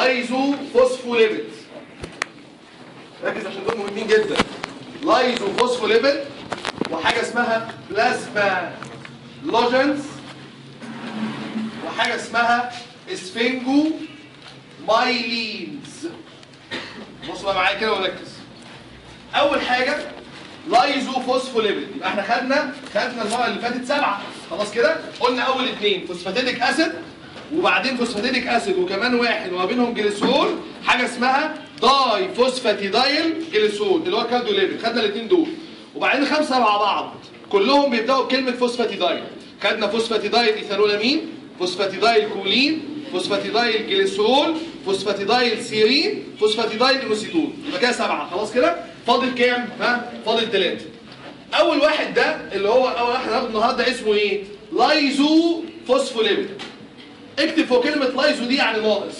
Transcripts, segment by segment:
لايزو فوسفوليبيد ركز عشان دول مهمين جدا لايزو فوسفوليبيد وحاجه اسمها بلازما لوجنز وحاجه اسمها اسفنجو مايلينز بص بقى معايا كده وركز اول حاجه لايزو فوسفوليبيد يبقى احنا خدنا خدنا المره اللي فاتت سبعه خلاص كده قلنا اول اثنين فوسفاتيديك اسيد وبعدين فوسفاتيديك اسيد وكمان واحد وما بينهم جليسول حاجه اسمها داي فوسفاتيدايل جليسول اللي هو كالدوليبيد خدنا الاثنين دول وبعدين خمسه مع بعض كلهم بيبداوا بكلمه فوسفاتيدايل خدنا فوسفاتيدايل ايثانولامين فوسفاتيدايل كولين فوسفاتيدايل جليسول فوسفاتيدايل سيرين فوسفاتيدايل انوسيتون يبقى كده سبعه خلاص كده فاضل كام ها فاضل ثلاثه اول واحد ده اللي هو اول واحد هناخده النهارده اسمه ايه لايزو فوسفوليبيد اكتب فوق كلمه لايزو دي يعني ناقص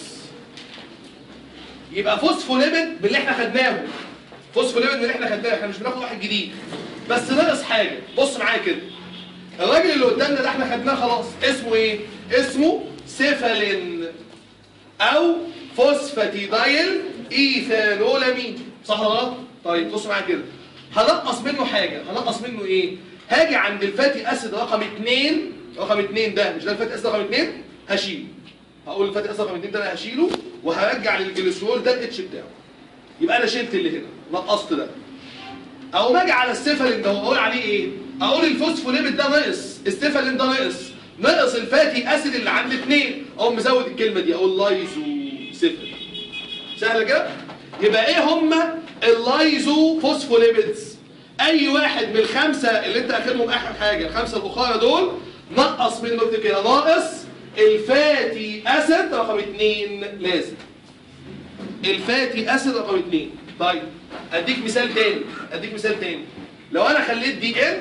يبقى فوسفوليبيد من اللي احنا خدناه فوسفوليبيد من اللي احنا خدناه احنا مش بناخد واحد جديد بس ناقص حاجه بص معايا كده الراجل اللي قدامنا ده احنا خدناه خلاص اسمه ايه اسمه سيفالين او فوسفاتيدايل ايثانولامين صح ولا غلط طيب بص معايا كده هنقص منه حاجه هنقص منه ايه هاجي عند الفاتي اسيد رقم 2 رقم 2 ده مش ده الفاتي اسيد رقم 2 هشيله هقول الفاتي اسيد رقم 2 ده انا هشيله وهرجع للجليسرول ده الاتش بتاعه يبقى انا شلت اللي هنا نقصت ده او باجي على السيفالين ده واقول عليه ايه اقول الفوسفوليبيد ده ناقص السيفالين ده ناقص ناقص الفاتي اسيد اللي عند اثنين اقوم مزود الكلمه دي اقول لايزو سيفالين سهله كده يبقى ايه هما اللايزو فوسفوليبيدز اي واحد من الخمسه اللي انت اخدهم اخر حاجه الخمسه الاخرى دول نقص منه اكتب كده ناقص الفاتي اسيد رقم اثنين لازم الفاتي اسيد رقم اثنين طيب اديك مثال تاني اديك مثال تاني لو انا خليت دي ان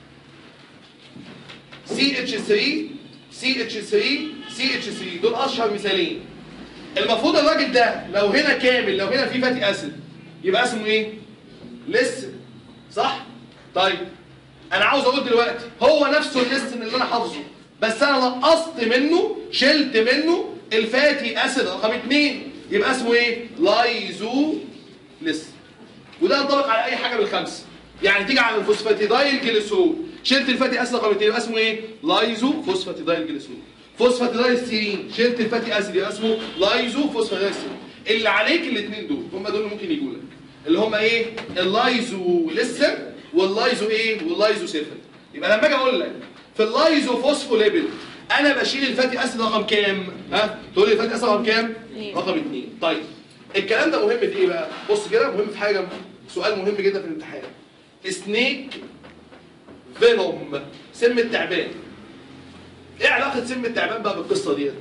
سي اتش 3 سي اتش 3 سي اتش 3 دول اشهر مثالين المفروض الراجل ده لو هنا كامل لو هنا في فاتي اسيد يبقى اسمه ايه لسه صح طيب انا عاوز اقول دلوقتي هو نفسه الليستن اللي انا حافظه بس انا نقصت منه شلت منه الفاتي اسيد رقم 2 يبقى اسمه ايه لايزو لسه وده ينطبق على اي حاجه من الخمسه يعني تيجي على الفوسفاتيدايل جليسرول شلت الفاتي اسيد رقم 2 يبقى اسمه ايه لايزو فوسفاتيدايل جليسرول فوسفاتيدايل سيرين شلت الفاتي اسيد يبقى اسمه لايزو فوسفاتيدايل سيرين اللي عليك الاثنين دول هم دول اللي ممكن يجوا لك اللي هم ايه اللايزو لسن واللايزو ايه واللايزو سيفن يبقى لما اجي اقول لك في اللايزو فوسفوليبيد انا بشيل الفاتي اسيد رقم كام ها تقول لي الفاتي اسيد رقم كام اتنين. رقم 2 طيب الكلام ده مهم في ايه بقى بص كده مهم في حاجه سؤال مهم جدا في الامتحان سنيك فينوم سم التعبان ايه علاقه سم التعبان بقى بالقصه ديت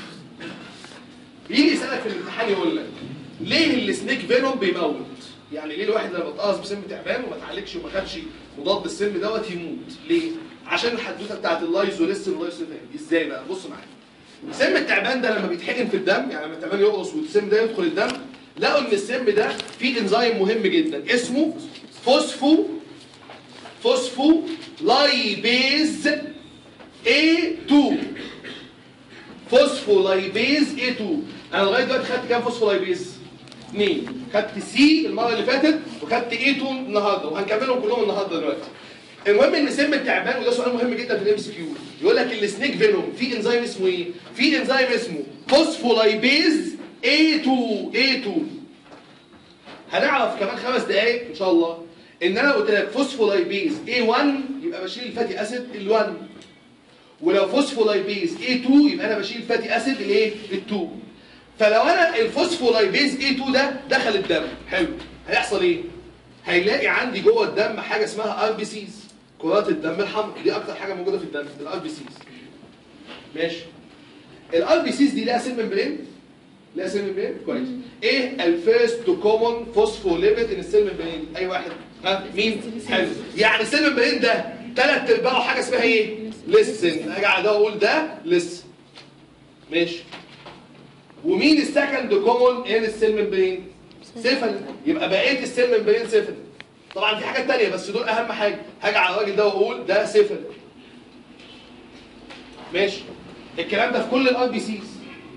يجي يسالك في الامتحان يقول لك ليه السنيك فينوم بيموت يعني ليه الواحد لما اتقص بسم تعبان وما اتعالجش وما خدش مضاد السم دوت يموت ليه عشان الحدوته بتاعت اللايزوليستين واللايزوليستين ازاي بقى بص معايا سم التعبان ده لما بيتحقن في الدم يعني لما التعبان يقرص والسم ده يدخل الدم لقوا ان السم ده فيه انزيم مهم جدا اسمه فوسفو فوسفو لايبيز A2 فوسفولايبيز A2 انا لغايه دلوقتي خدت كام فوسفولايبيز؟ اثنين خدت سي المره اللي فاتت وخدت A2 النهارده وهنكملهم كلهم النهارده دلوقتي المهم ان سم التعبان وده سؤال مهم جدا في الام سي كيو يقول لك السنيك فينوم في انزيم اسمه ايه؟ في انزيم اسمه فوسفولايبيز A2 A2 هنعرف كمان خمس دقائق ان شاء الله ان انا قلت لك فوسفولايبيز A1 يبقى بشيل الفاتي اسيد ال1 ولو فوسفولايبيز A2 يبقى انا بشيل فاتي اسيد الايه ال2 فلو انا الفوسفولايبيز A2 ده دخل الدم حلو هيحصل ايه هيلاقي عندي جوه الدم حاجه اسمها ار بي سيز كرات الدم الحمراء دي اكتر حاجه موجوده في الدم الار بي سيز ماشي الار بي سيز دي لها سيل ممبرين لها سيل ممبرين كويس ايه الفيرست كومون فوسفوليبيد ان السيل ممبرين اي واحد ها مين حلو يعني السيل ممبرين ده ثلاث ارباعه حاجه اسمها ايه لسن اجي على ده واقول ده لسن ماشي ومين السكند كومون ان السيل ممبرين سيفل يبقى بقيه السيل ممبرين سيفل طبعا في حاجات تانية بس دول اهم حاجه هاجي على الراجل ده واقول ده سيفل ماشي الكلام ده في كل الار بي سيز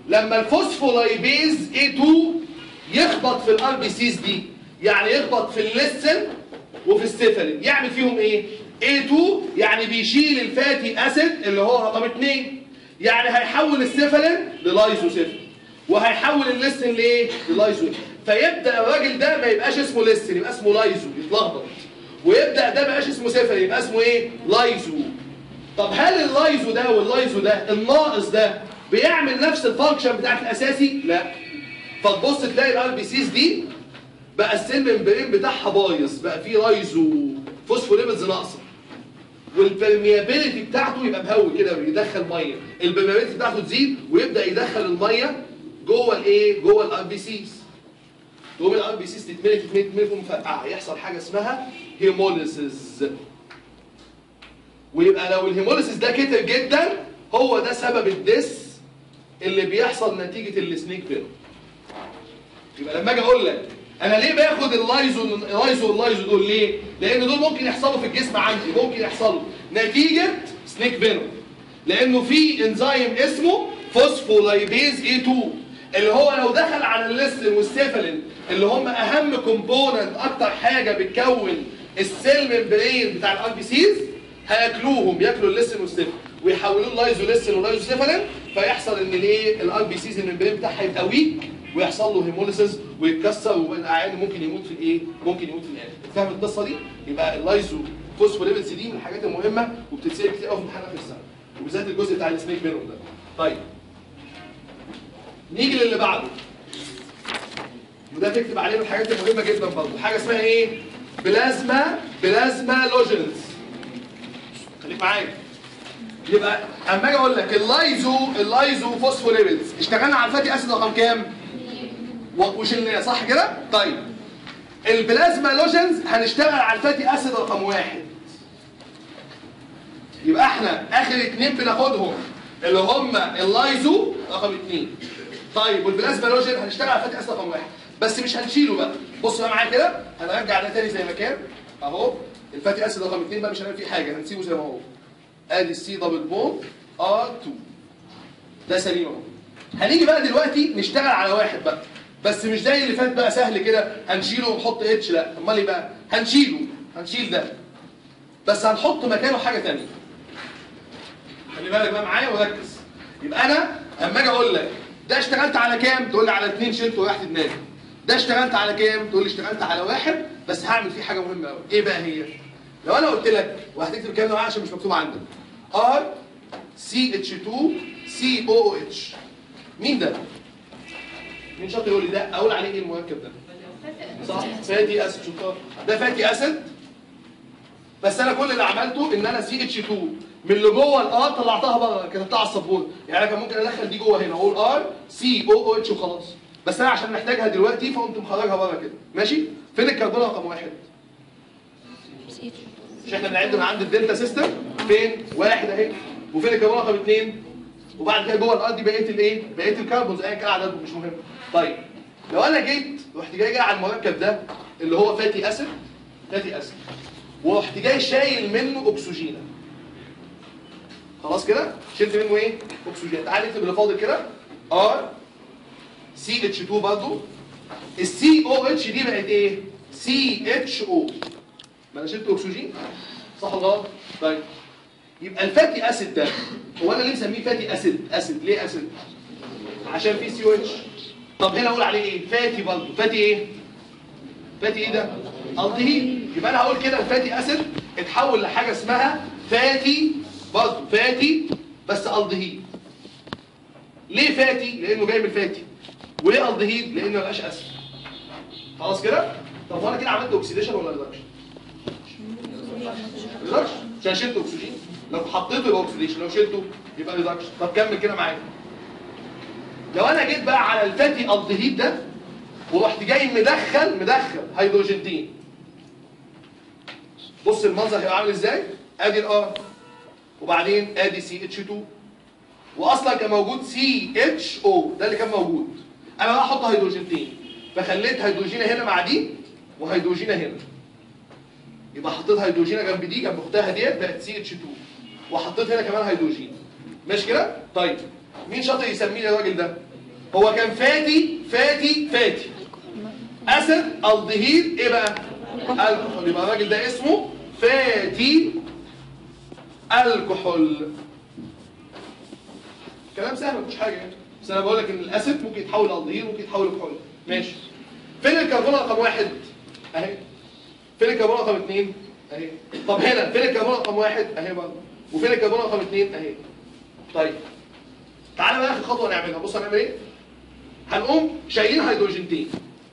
لما الفوسفولايبيز A2 يخبط في الار بي سيز دي يعني يخبط في الليسن وفي السيفالين يعمل فيهم ايه A2 يعني بيشيل الفاتي اسيد اللي هو رقم 2 يعني هيحول السيفالين للايزوسيفالين وهيحول الليسن لايه للايزو فيبدا الراجل ده ما يبقاش اسمه ليسن يبقى اسمه لايزو يتلخبط ويبدا ده ما يبقاش اسمه سيفالين يبقى اسمه ايه لايزو طب هل اللايزو ده واللايزو ده الناقص ده بيعمل نفس الفانكشن بتاعت الاساسي لا فتبص تلاقي الار بي سيز دي بقى السيل ممبرين بتاعها بايظ بقى فيه لايزو فوسفوليبيدز ناقصه والبرميابيليتي بتاعته يبقى مهوي كده ويدخل ميه البرميابيليتي بتاعته تزيد ويبدا يدخل الميه جوه الايه جوه الار بي سيز تقوم الار بي سيز تتملي تتملي تتملي تقوم مفرقعه يحصل حاجه اسمها هيموليسيس ويبقى لو الهيموليسيس ده كتر جدا هو ده سبب الدس اللي بيحصل نتيجه السنيك بيرو يبقى لما اجي اقول لك انا ليه باخد اللايزو اللايزو واللايزو دول ليه؟ لان دول ممكن يحصلوا في الجسم عندي ممكن يحصلوا نتيجه سنيك فينوم لانه في انزيم اسمه فوسفولايبيز A2 اللي هو لو دخل على الليستين والسيفالين اللي هم اهم كومبوننت اكتر حاجه بتكون السيل ممبرين بتاع الار بي سيز هياكلوهم ياكلوا الليستين والسيفالين ويحولوه لايزو ليستين ولايزو سيفالين فيحصل ان الايه الار بي سيز الممبرين بتاعها يبقى ويك ويحصل له هيموليسيس ويتكسر والعيان ممكن يموت في الايه؟ ممكن يموت في الاخر. فاهم القصه دي؟ يبقى اللايزو فوسفوليبيدز دي من الحاجات المهمه وبتتسال كتير قوي في امتحانات في السنه وبالذات الجزء بتاع السنيك بينهم ده. طيب نيجي للي بعده وده تكتب عليه من الحاجات المهمه جدا برضه حاجه اسمها ايه؟ بلازما بلازما لوجنز خليك معايا يبقى اما اجي اقول لك اللايزو اللايزو فوسفوليبيدز اشتغلنا على الفاتي اسيد رقم كام؟ وشلناه صح كده؟ طيب البلازما لوجنز هنشتغل على الفاتي اسيد رقم واحد يبقى احنا اخر اتنين بناخدهم اللي هم اللايزو رقم اتنين طيب والبلازما لوجن هنشتغل على الفاتي اسيد رقم واحد بس مش هنشيله بقى بص بقى معايا كده هنرجع ده تاني زي ما كان اهو الفاتي اسيد رقم اتنين بقى مش هنعمل فيه حاجه هنسيبه زي ما هو ادي السي دبل بوند ار 2 ده سليم اهو هنيجي بقى دلوقتي نشتغل على واحد بقى بس مش زي اللي فات بقى سهل كده هنشيله ونحط اتش لا امال ايه بقى هنشيله هنشيل ده بس هنحط مكانه حاجه ثانيه خلي بالك بقى معايا وركز يبقى انا اما اجي اقول لك ده اشتغلت على كام تقول لي على اثنين شلت وريحت دماغي ده اشتغلت على كام تقول لي اشتغلت على واحد بس هعمل فيه حاجه مهمه قوي ايه بقى هي لو انا قلت لك وهتكتب الكلام ده معايا عشان مش مكتوب عندك ار سي اتش 2 سي او او اتش مين ده مين شاطر يقول لي ده اقول عليه ايه المركب ده صح فاتي اسيد شطار ده فاتي اسيد بس انا كل اللي عملته ان انا سي اتش 2 من اللي جوه الار طلعتها بره كتبتها على السبوره يعني انا كان ممكن ادخل دي جوه هنا اقول ار سي او او اتش وخلاص بس انا عشان محتاجها دلوقتي فقمت مخرجها بره كده ماشي فين الكربون رقم واحد مش احنا بنعد من عند الدلتا سيستم فين واحد اهي وفين الكربون رقم اثنين وبعد كده جوه الارض بقيه الايه بقيه الكربونز ايا كان عددهم مش مهم طيب لو انا جيت رحت جاي جاي على المركب ده اللي هو فاتي اسيد فاتي اسيد ورحت جاي شايل منه اكسجين خلاص كده شلت منه ايه اكسجين تعال نكتب اللي فاضل كده ار سي اتش 2 برضه السي او اتش دي بقت ايه سي اتش او ما انا شلت اكسجين صح ولا غلط طيب يبقى الفاتي اسيد ده هو انا ليه مسميه فاتي اسيد اسيد ليه اسيد عشان فيه سي او اتش طب هنا اقول عليه ايه فاتي برضه فاتي ايه فاتي ايه ده الدهيد يبقى انا هقول كده الفاتي اسيد اتحول لحاجه اسمها فاتي برضه فاتي بس الدهيد ليه فاتي لانه جاي من الفاتي وليه الدهيد لانه ما بقاش اسيد خلاص كده طب وانا كده عملت اوكسيديشن ولا ريدكشن ريدكشن عشان شلت اكسجين لو حطيته يبقى اوكسيديشن لو شلته يبقى ريدكشن طب كمل كده معايا لو انا جيت بقى على الفاتي الدهيد ده ورحت جاي مدخل مدخل هيدروجينتين بص المنظر هيبقى عامل ازاي ادي الار وبعدين ادي سي اتش 2 واصلا كان موجود سي اتش او ده اللي كان موجود انا بقى احط هيدروجينتين فخليت هيدروجينه هنا مع دي وهيدروجينه هنا يبقى حطيت هيدروجينه جنب دي جنب اختها ديت بقت سي اتش 2 وحطيت هنا كمان هيدروجين ماشي كده طيب مين شاطر يسميه الراجل ده هو كان فاتي فاتي فاتي اسيد الدهيد ايه بقى الكحول يبقى الراجل ده اسمه فاتي الكحول كلام سهل مفيش حاجه يعني بس انا بقول لك ان الاسيد ممكن يتحول لالدهيد ممكن يتحول لكحول ماشي فين الكربون رقم واحد اهي فين الكربون رقم اثنين اهي طب هنا فين الكربون رقم واحد اهي برضه وفين الكربون رقم اثنين اهي طيب تعالى بقى اخر خطوه نعملها بص هنعمل ايه هنقوم شايلين هيدروجينتين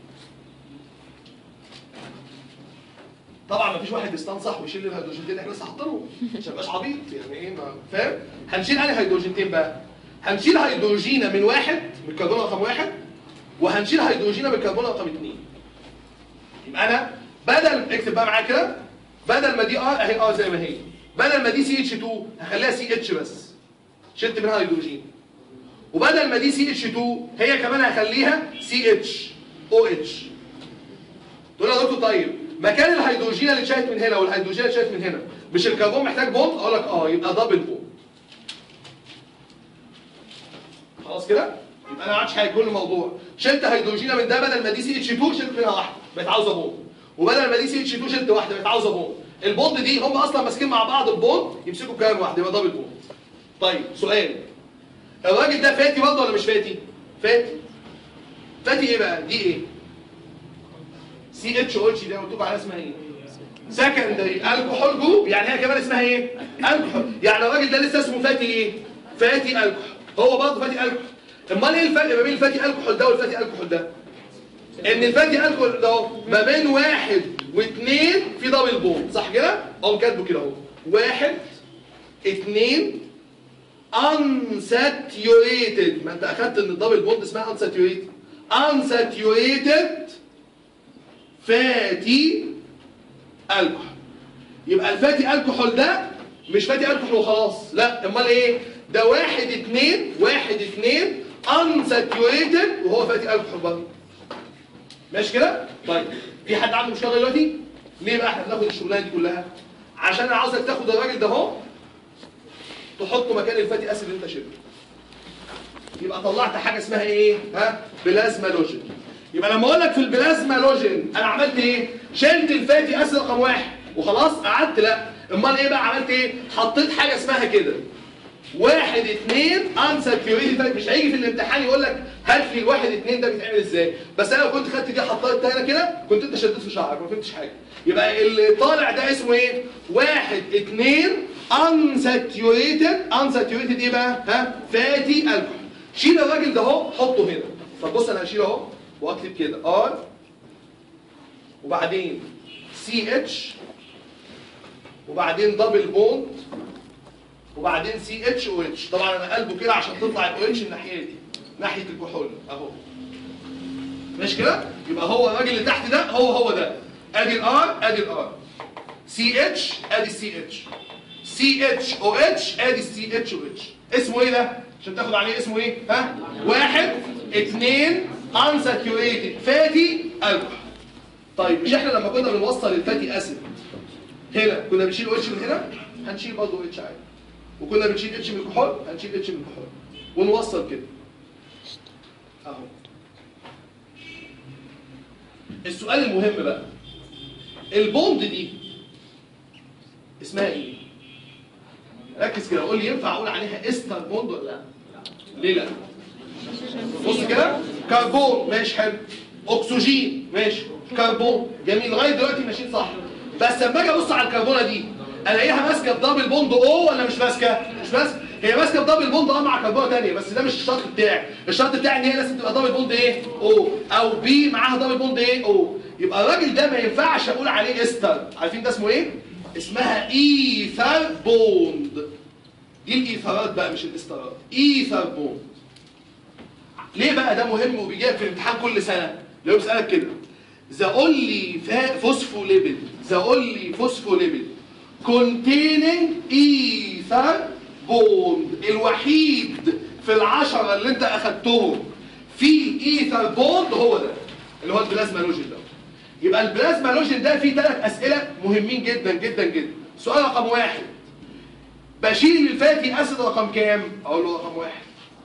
طبعا مفيش واحد يستنصح ويشيل الهيدروجينتين احنا لسه حاطينهم عشان مبقاش عبيط يعني ايه ما فاهم هنشيل انهي هيدروجينتين بقى هنشيل هيدروجينه من واحد من الكربون رقم واحد وهنشيل هيدروجينه من الكربون رقم اثنين يبقى انا بدل اكتب بقى معايا كده بدل ما دي ار اهي ار زي ما هي بدل ما دي سي اتش 2 هخليها سي اتش بس شلت منها هيدروجين وبدل ما دي سي اتش 2 هي كمان هخليها سي اتش او اتش تقول يا دكتور طيب مكان الهيدروجين اللي اتشالت من هنا والهيدروجين اللي اتشالت من هنا مش الكربون محتاج بوند اقول لك اه يبقى دبل بوند خلاص كده يبقى انا ما عادش حاجه كل الموضوع شلت هيدروجين من ده بدل ما دي سي اتش 2 شلت منها واحده بقت عاوزه بوند وبدل ما دي سي اتش 2 شلت واحده بقت عاوزه بوند البوند دي هم اصلا ماسكين مع بعض البوند يمسكوا كام واحده يبقى دبل بوند طيب سؤال الراجل ده فاتي برضه ولا مش فاتي فاتي فاتي ايه بقى دي ايه سي اتش او اتش دي قلت لكم عليها اسمها ايه سكندري الكحول جروب يعني هي كمان اسمها ايه الكحول يعني الراجل ده لسه اسمه فاتي ايه فاتي الكحول هو برضه فاتي الكحول امال ايه الفرق ما بين الفاتي الكحول ده والفاتي الكحول ده ان الفاتي الكحول ده اهو ما بين واحد واثنين في دبل بوند صح كده اقوم كاتبه كده اهو واحد اثنين unsaturated ما انت اخدت ان الدبل بوند اسمها unsaturated unsaturated فاتي الكحول يبقى الفاتي الكحول ده مش فاتي الكحول وخلاص لا امال ايه ده واحد اتنين واحد اتنين unsaturated وهو فاتي الكحول برضه ماشي كده طيب في حد عنده مشكله دلوقتي ليه بقى احنا بناخد الشغلانه دي كلها عشان انا عاوزك تاخد الراجل ده اهو تحطه مكان الفاتي اسيد اللي انت شلته يبقى طلعت حاجه اسمها ايه ها بلازما لوجين يبقى لما اقول لك في البلازما لوجين انا عملت ايه شلت الفاتي اسيد رقم واحد وخلاص قعدت لا امال ايه بقى عملت ايه حطيت حاجه اسمها كده واحد اتنين انساتيوريتد مش هيجي في الامتحان يقول لك هات لي الواحد اتنين ده بيتعمل ازاي بس انا لو كنت خدت دي حطيتها هنا كده كنت انت شديت في شعرك ما فهمتش حاجه يبقى اللي طالع ده اسمه ايه واحد اتنين unsaturated unsaturated ايه بقى ها فاتي الكحول شيل الراجل ده اهو حطه هنا طب بص انا هشيله اهو واكتب كده ار وبعدين سي اتش وبعدين دبل بوند وبعدين سي اتش او اتش طبعا انا قلبه كده عشان تطلع الاو اتش الناحيه دي ناحيه الكحول اهو ماشي كده يبقى هو الراجل اللي تحت ده هو هو ده ادي الار ادي الار سي اتش ادي السي اتش سي اتش او اتش ادي السي اتش او اتش اسمه ايه ده عشان تاخد عليه اسمه ايه ها واحد اثنين unsaturated فاتي الكحول طيب مش احنا لما كنا بنوصل الفاتي اسيد هنا كنا بنشيل او اتش من هنا هنشيل برضه او اتش عادي وكنا بنشيل اتش من الكحول هنشيل اتش من الكحول ونوصل كده اهو السؤال المهم بقى البوند دي اسمها ايه ركز كده قول لي ينفع اقول عليها استر بوند ولا لا ليه لا بص كده كربون ماشي حلو اكسجين ماشي كربون جميل لغايه دلوقتي ماشيين صح بس لما اجي ابص على الكربونه دي الاقيها ماسكه بدبل بوند او ولا مش ماسكه مش ماسكه هي ماسكه بدبل بوند اه مع كربونه ثانيه بس ده مش الشرط بتاعي الشرط بتاعي ان هي لازم تبقى دبل بوند ايه او او بي معاها دبل بوند ايه او يبقى الراجل ده ما ينفعش اقول عليه استر عارفين ده اسمه ايه اسمها ايثر بوند دي الايثارات بقى مش الاسترات ايثر بوند ليه بقى ده مهم وبيجيلك في الامتحان كل سنه لو بيسالك كده ذا اونلي فوسفوليبيد ذا اونلي فوسفوليبيد containing ether bond الوحيد في العشرة اللي انت اخدتهم في ايثر بوند هو ده اللي هو البلازما لوجين ده يبقى البلازما لوجين ده فيه ثلاث اسئله مهمين جدا جدا جدا سؤال رقم واحد بشيل الفاتي اسيد رقم كام اقول له رقم واحد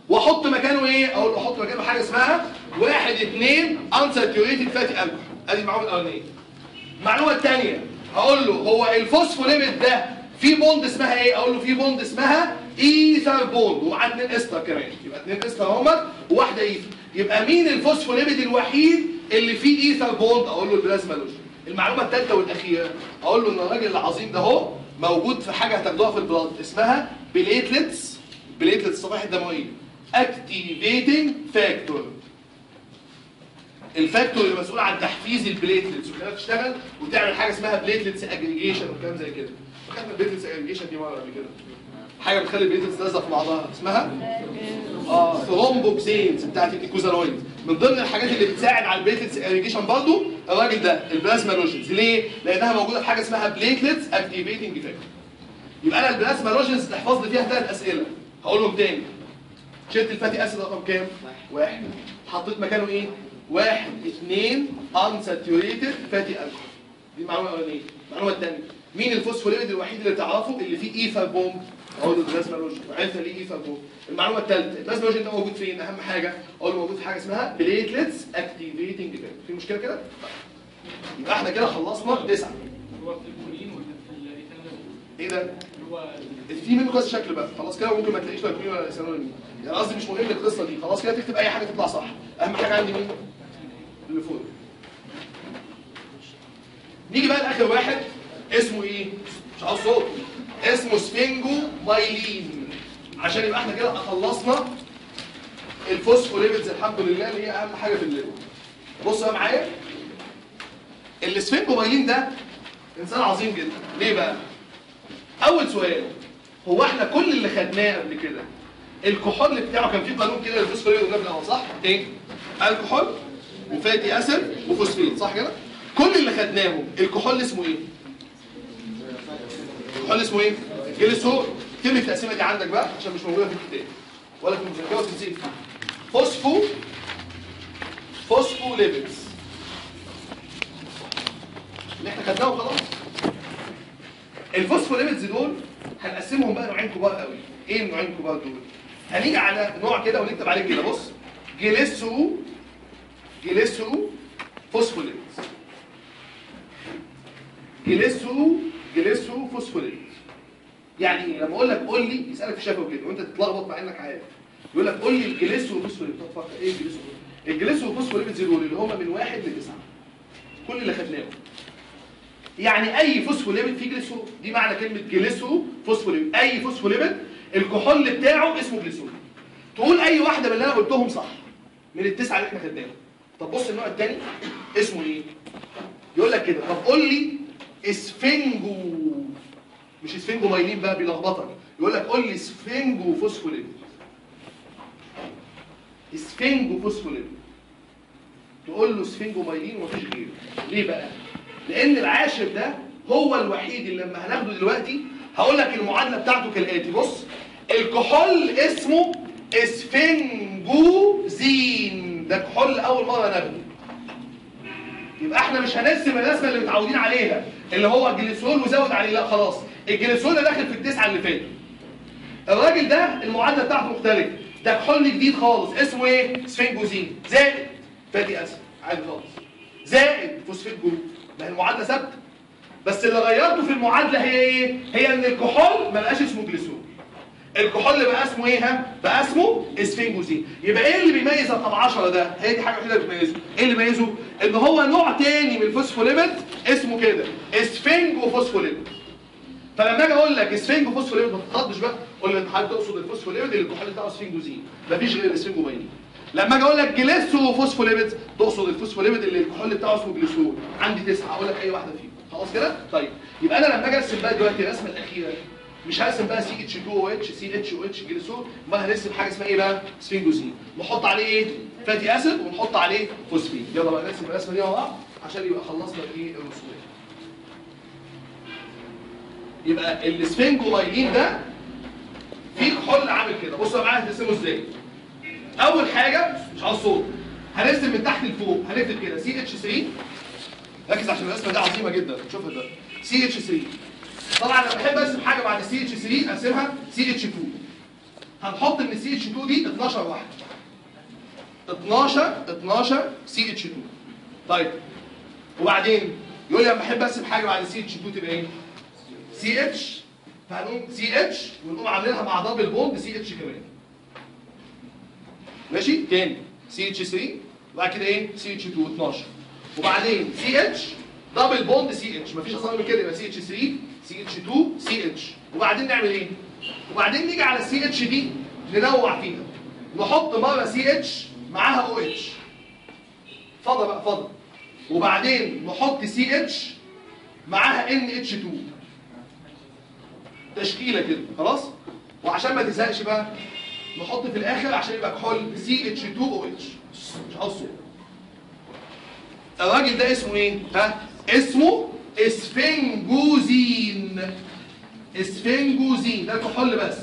واحط مكانه ايه اقول له احط مكانه حاجه اسمها واحد اتنين unsaturated fatty alcohol ادي المعلومه الاولانيه المعلومه الثانيه هقول له هو الفوسفوليبيد ده في بوند اسمها ايه اقول له في بوند اسمها ايثر بوند ومعاه اتنين استر كمان يبقى اتنين استر هما وواحده ايثر يبقى مين الفوسفوليبيد الوحيد اللي فيه ايثر بوند اقول له البلازما لوجين المعلومه الثالثه والاخيره اقول له ان الراجل العظيم ده اهو موجود في حاجه هتاخدوها في البلاد اسمها بليتلتس بليتلتس الصفائح الدمويه اكتيفيتنج فاكتور الفاكتور اللي مسؤول عن تحفيز البليتلتس وكده تشتغل وتعمل حاجه اسمها بليتلتس اجريجيشن وكلام زي كده خدنا البليتلتس اجريجيشن دي مره قبل كده حاجه بتخلي البليتلتس تلزق في بعضها اسمها اه ثرومبوكسينز بتاعت الكيكوزالويد من ضمن الحاجات اللي بتساعد على البليتلتس اجريجيشن برضه الراجل ده البلازمالوجينز ليه؟ لانها موجوده في حاجه اسمها بليتلتس اكتيفيتنج فاكتور يبقى انا البلازمالوجينز تحفظ لي فيها ثلاث اسئله هقولهم تاني شلت الفاتي اسيد رقم كام؟ واحد حطيت مكانه ايه؟ واحد اثنين unsaturated fatty alcohol دي المعلومه الاولانيه المعلومه الثانيه مين الفوسفوليبيد الوحيد اللي تعرفه اللي فيه ايثر بومب اقول له البلازمالوجين وعرفت ليه ايثر بومب المعلومه الثالثه البلازمالوجين ده موجود فين اهم حاجه اقول له موجود في حاجه اسمها بليتلتس اكتيفيتنج في مشكله كده يبقى احنا كده خلصنا تسعه هو في الكولين ولا في الايثانول ايه ده اللي هو في منه كذا شكل بقى خلاص كده ممكن ما تلاقيش لا كلين ولا ايثانول مين يعني قصدي مش مهم القصه دي خلاص كده تكتب اي حاجه تطلع صح اهم حاجه عندي مين اللي فوق نيجي بقى لاخر واحد اسمه ايه مش عاوز صوت اسمه سفنجو مايلين عشان يبقى احنا كده خلصنا الفوسفوليبيدز الحمد لله اللي هي اهم حاجه في الليل بص بقى معايا السفنجو مايلين ده انسان عظيم جدا ليه بقى اول سؤال هو احنا كل اللي خدناه قبل كده الكحول بتاعه كان فيه قانون كده للفوسفوريد والنبي الاول صح ايه الكحول وفاتي اسيد وفوسفين صح كده كل اللي خدناهم الكحول اسمه ايه الكحول اسمه ايه جليسول كلمه التقسيمه دي عندك بقى عشان مش موجوده في الكتاب ولا في المذاكره وتنسيب فوسفو فوسفو ليبيدز اللي احنا خدناهم خلاص الفوسفوليبيدز دول هنقسمهم بقى نوعين كبار قوي ايه النوعين الكبار دول هنيجي على نوع كده ونكتب عليه كده بص جليسو جليسو فوسفوليبيدز جليسو جليسو فوسفوليبيدز يعني إيه؟ لما اقول لك قول لي يسالك في شفوي كده وانت تتلخبط مع انك عارف يقول لك قول لي الجليسو فوسفوليبيدز تفكر ايه الجليسو الجليسو فوسفوليبيدز دول اللي هم من واحد لتسعه كل اللي خدناهم يعني اي فوسفوليبيد فيه جليسرول دي معنى كلمه جليسرو فوسفوليبيد اي فوسفوليبيد الكحول بتاعه اسمه جليسرول تقول اي واحده من اللي انا قلتهم صح من التسعه اللي احنا خدناهم طب بص النوع الثاني اسمه ايه يقول لك كده طب قول لي اسفنجو مش اسفنجو مايلين بقى بيلخبطك يقول لك قول لي اسفنجو فوسفوليبيد اسفنجو فوسفوليبيد تقول له سفنجو مايلين ومفيش غيره ليه بقى لان العاشر ده هو الوحيد اللي لما هناخده دلوقتي هقول لك المعادله بتاعته كالاتي بص الكحول اسمه اسفنجوزين ده كحول اول مره ناخده يبقى احنا مش هنرسم الرسمه اللي متعودين عليها اللي هو الجليسرول وزود عليه لا خلاص الجليسرول ده داخل في التسعه اللي فاتوا الراجل ده المعادله بتاعته مختلفه ده كحول جديد خالص اسمه ايه سفنجوزين زائد فاتي اسيد عادي خالص زائد فوسفيت جروب ما هي المعادله ثابته بس اللي غيرته في المعادله هي ايه هي ان الكحول ما بقاش اسمه جليسرول الكحول اللي بقى اسمه ايه ها بقى اسمه اسفنجوزين يبقى ايه اللي بيميز رقم 10 ده هي دي حاجه وحيده بتميزه ايه اللي بيميزه ان هو نوع تاني من الفوسفوليبيد اسمه كده اسفنجو فوسفوليبيد فلما اجي اقول لك اسفنجو فوسفوليبيد ما تتخضش بقى قول لي انت حضرتك تقصد الفوسفوليبيد اللي الكحول بتاعه اسفنجوزين مفيش غير اسفنجومايلين لما اجي اقول لك جليسو فوسفوليبيد تقصد الفوسفوليبيد اللي الكحول بتاعه اسمه جليسول عندي تسعه اقول لك اي واحده فيهم خلاص كده طيب يبقى انا لما اجي ارسم بقى دلوقتي الرسمه الاخيره مش هرسم بقى سي اتش 2 او اتش سي اتش او اتش جليسول امال هنرسم حاجه اسمها ايه بقى سفنجوزين نحط عليه ايه فاتي اسيد ونحط عليه فوسفين يلا بقى نرسم الرسمه دي مع بعض عشان يبقى خلصنا الايه الرسومات يبقى السفنجومايلين ده فيه كحول عامل كده بصوا معايا هترسمه ازاي اول حاجه مش عاوز صوت هنرسم من تحت لفوق هنكتب كده سي اتش 3 ركز عشان الرسمه دي عظيمه جدا شوفها ده سي اتش 3 طبعا انا بحب ارسم حاجه بعد سي اتش 3 ارسمها سي اتش 2 هنحط من السي اتش 2 دي 12 واحده 12 12 سي اتش 2 طيب وبعدين يقول لي لما احب ارسم حاجه بعد سي اتش 2 تبقى ايه؟ سي اتش فهنقوم سي اتش ونقوم عاملينها مع دبل بوند سي اتش كمان ماشي تاني سي اتش 3 وبعد كده ايه سي اتش 2 12 وبعدين سي اتش دبل بوند سي اتش مفيش اصلا من كده يبقى سي اتش 3 سي اتش 2 سي اتش وبعدين نعمل ايه وبعدين نيجي على السي اتش دي ننوع فيها نحط مره سي اتش معاها او اتش فضى بقى فضى وبعدين نحط سي اتش معاها ان اتش 2 تشكيله كده خلاص وعشان ما تزهقش بقى نحط في الاخر عشان يبقى كحول سي اتش 2 او اتش مش عاوز صوت الراجل ده اسمه ايه ها اسمه اسفنجوزين اسفنجوزين ده كحول بس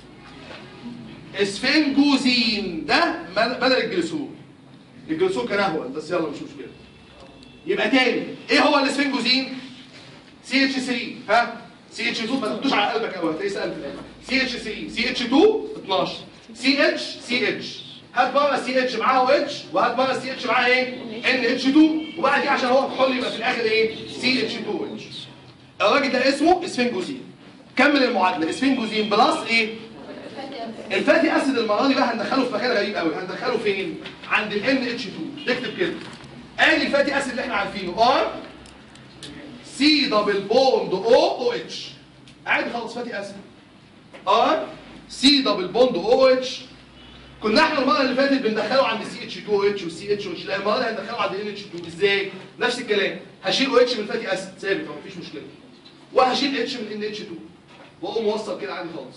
اسفنجوزين ده بدل الجليسول الجليسول كان اهون بس يلا مش مشكله يبقى تاني ايه هو الاسفنجوزين سي اتش 3 ها سي اتش 2 ما تحطوش على قلبك قوي هتلاقي سالت سي اتش 3 سي اتش 2 12 سي اتش سي اتش هات بره سي اتش معاها او اتش وهات بره سي اتش معاها ايه ان اتش 2 وبعد كده عشان هو كحول يبقى في الاخر ايه سي اتش 2 اتش الراجل ده اسمه اسفنجوزين كمل المعادله اسفنجوزين بلس ايه الفاتي اسيد المره دي بقى هندخله في مكان غريب قوي هندخله فين عند ال ان اتش 2 نكتب كده ادي الفاتي اسيد اللي احنا عارفينه ار سي دبل بوند او او اتش عادي خالص فاتي اسيد ار سي دبل بوند او اتش كنا احنا المره اللي فاتت بندخله عند سي اتش 2 او اتش وسي اتش او اتش لا المره دي هندخله عند ان اتش 2 ازاي نفس الكلام هشيل او اتش من الفاتي اسيد ثابت ما فيش مشكله وهشيل اتش من ان اتش 2 واقوم موصل كده عادي خالص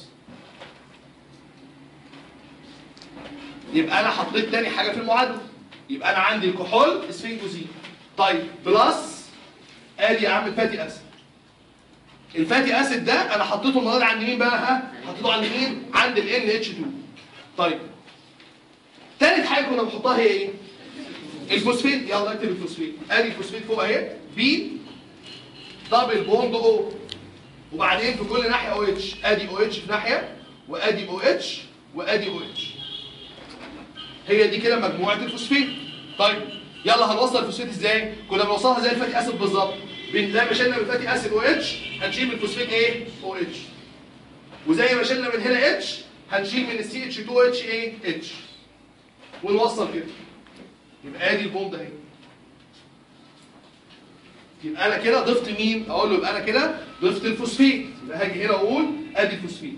يبقى انا حطيت تاني حاجه في المعادله يبقى انا عندي الكحول اسفنجوزين طيب بلس ادي يا عم الفاتي اسيد الفاتي اسيد ده انا حطيته المره دي عند مين بقى ها حطيته عند مين عند ال NH2 طيب تالت حاجه كنا بنحطها هي ايه الفوسفيت يلا اكتب الفوسفيت ادي الفوسفيت فوق اهي بي دبل بوند او وبعدين في كل ناحيه او اتش ادي او اتش في ناحيه وادي او اتش وادي او اتش هي دي كده مجموعه الفوسفيت طيب يلا هنوصل الفوسفيت ازاي كنا بنوصلها زي الفاتي اسيد بالظبط بن- زي ما شلنا من الفاتي اسيد او اتش هنشيل من الفوسفيت ايه او اتش وزي ما شلنا من هنا اتش هنشيل من السي اتش 2 اتش ايه اتش ونوصل كده يبقى ادي البوند اهي يبقى انا كده ضفت مين اقول له يبقى انا كده ضفت الفوسفيت يبقى هاجي هنا اقول ادي الفوسفيت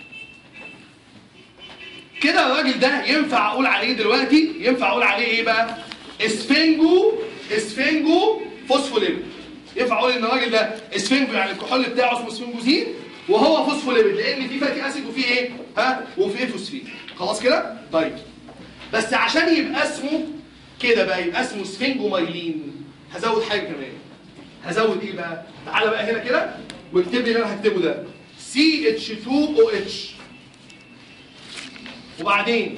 كده الراجل ده ينفع اقول عليه دلوقتي ينفع اقول عليه ايه بقى اسفنجو اسفنجو فوسفوليبيد ينفع اقول ان الراجل ده اسفنجو يعني الكحول بتاعه اسمه اسفنجوزين وهو فوسفوليبيد لان في فاتي اسيد وفي ايه ها وفي ايه فوسفيد خلاص كده طيب بس عشان يبقى اسمه كده بقى يبقى اسمه سفنجومايلين هزود حاجه كمان هزود ايه بقى تعالى بقى هنا كده واكتب لي اللي انا هكتبه ده CH2OH وبعدين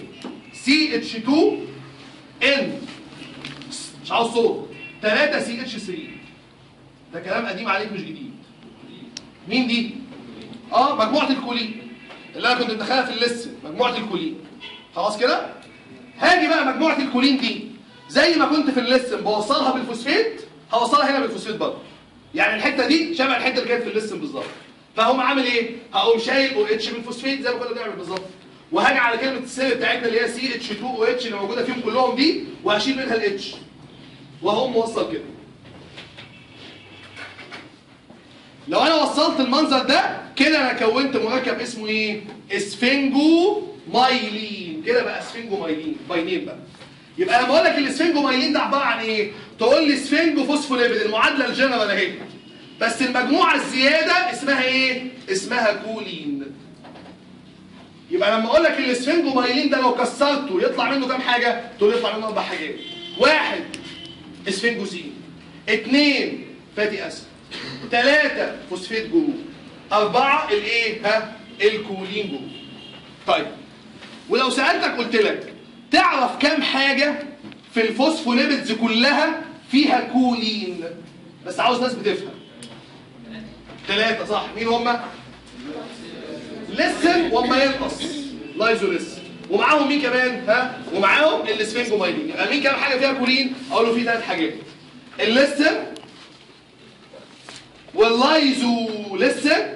CH2N مش عاوز صوت 3 CH3 ده كلام قديم عليك مش جديد مين دي؟ اه مجموعة الكولين اللي انا كنت مدخلها في الليست مجموعة الكولين خلاص كده؟ هاجي بقى مجموعة الكولين دي زي ما كنت في الليست بوصلها بالفوسفيت هوصلها هنا بالفوسفيت برضه يعني الحتة دي شبه الحتة اللي كانت في الليست بالظبط فهقوم عامل ايه؟ هقوم شايل او اتش بالفوسفيت زي ما كنا بنعمل بالظبط وهاجي على كلمة السر بتاعتنا اللي هي سي اتش 2 او اتش اللي موجودة فيهم كلهم دي وهشيل منها الاتش وهقوم موصل كده لو انا وصلت المنظر ده كده انا كونت مركب اسمه ايه اسفنجو مايلين كده بقى اسفنجو مايلين باينين بقى يبقى لما اقول لك الاسفنجو مايلين ده عباره عن ايه تقول لي اسفنجو فوسفوليبيد المعادله الجنرال اهي بس المجموعه الزياده اسمها ايه اسمها كولين يبقى لما اقول لك الاسفنجو مايلين ده لو كسرته يطلع منه كام حاجه تقول لي يطلع منه اربع حاجات واحد اسفنجوزين اثنين فاتي اسيد ثلاثة فوسفيت جروب أربعة الإيه؟ ها؟ الكولين جروب. طيب ولو سألتك قلت لك تعرف كام حاجة في الفوسفوليبيدز كلها فيها كولين بس عاوز ناس بتفهم. ثلاثة صح مين هما؟ لسن وما ينقص لايزوليس ومعاهم مين كمان ها ومعاهم السفنجومايلين يبقى مين كام حاجه فيها كولين اقول له في ثلاث حاجات الليسن واللايزوليسن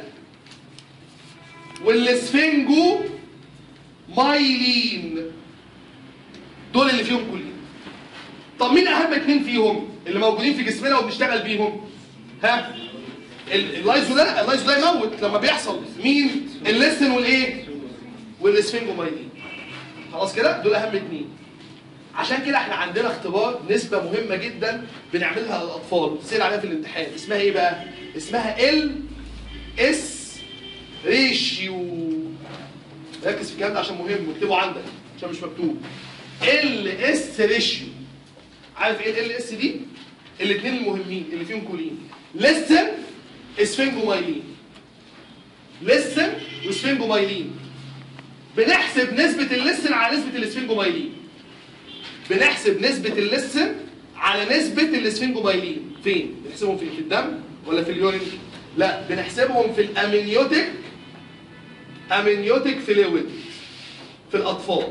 والسفنجو مايلين دول اللي فيهم كولين طب مين اهم اتنين فيهم اللي موجودين في جسمنا وبنشتغل بيهم ها ال- اللايزو ده اللايزو ده يموت لما بيحصل مين الليسن والايه والاسفنجومايلين خلاص كده دول اهم اتنين عشان كده احنا عندنا اختبار نسبة مهمة جدا بنعملها للأطفال بتصير عليها في الامتحان اسمها ايه بقى؟ اسمها ال اس ريشيو ركز في الكلام ده عشان مهم واكتبه عندك عشان مش مكتوب ال اس ريشيو عارف ايه ال اس دي؟ الاثنين المهمين اللي فيهم كولين لسن اسفنجومايلين لسن واسفنجومايلين بنحسب نسبة اللسن على نسبة الاسفنجومايلين بنحسب نسبة اللسن على نسبة الاسفنجومايلين فين؟ بنحسبهم فين؟ في الدم ولا في اليورين؟ لا بنحسبهم في الامنيوتيك امنيوتيك فلويد في الاطفال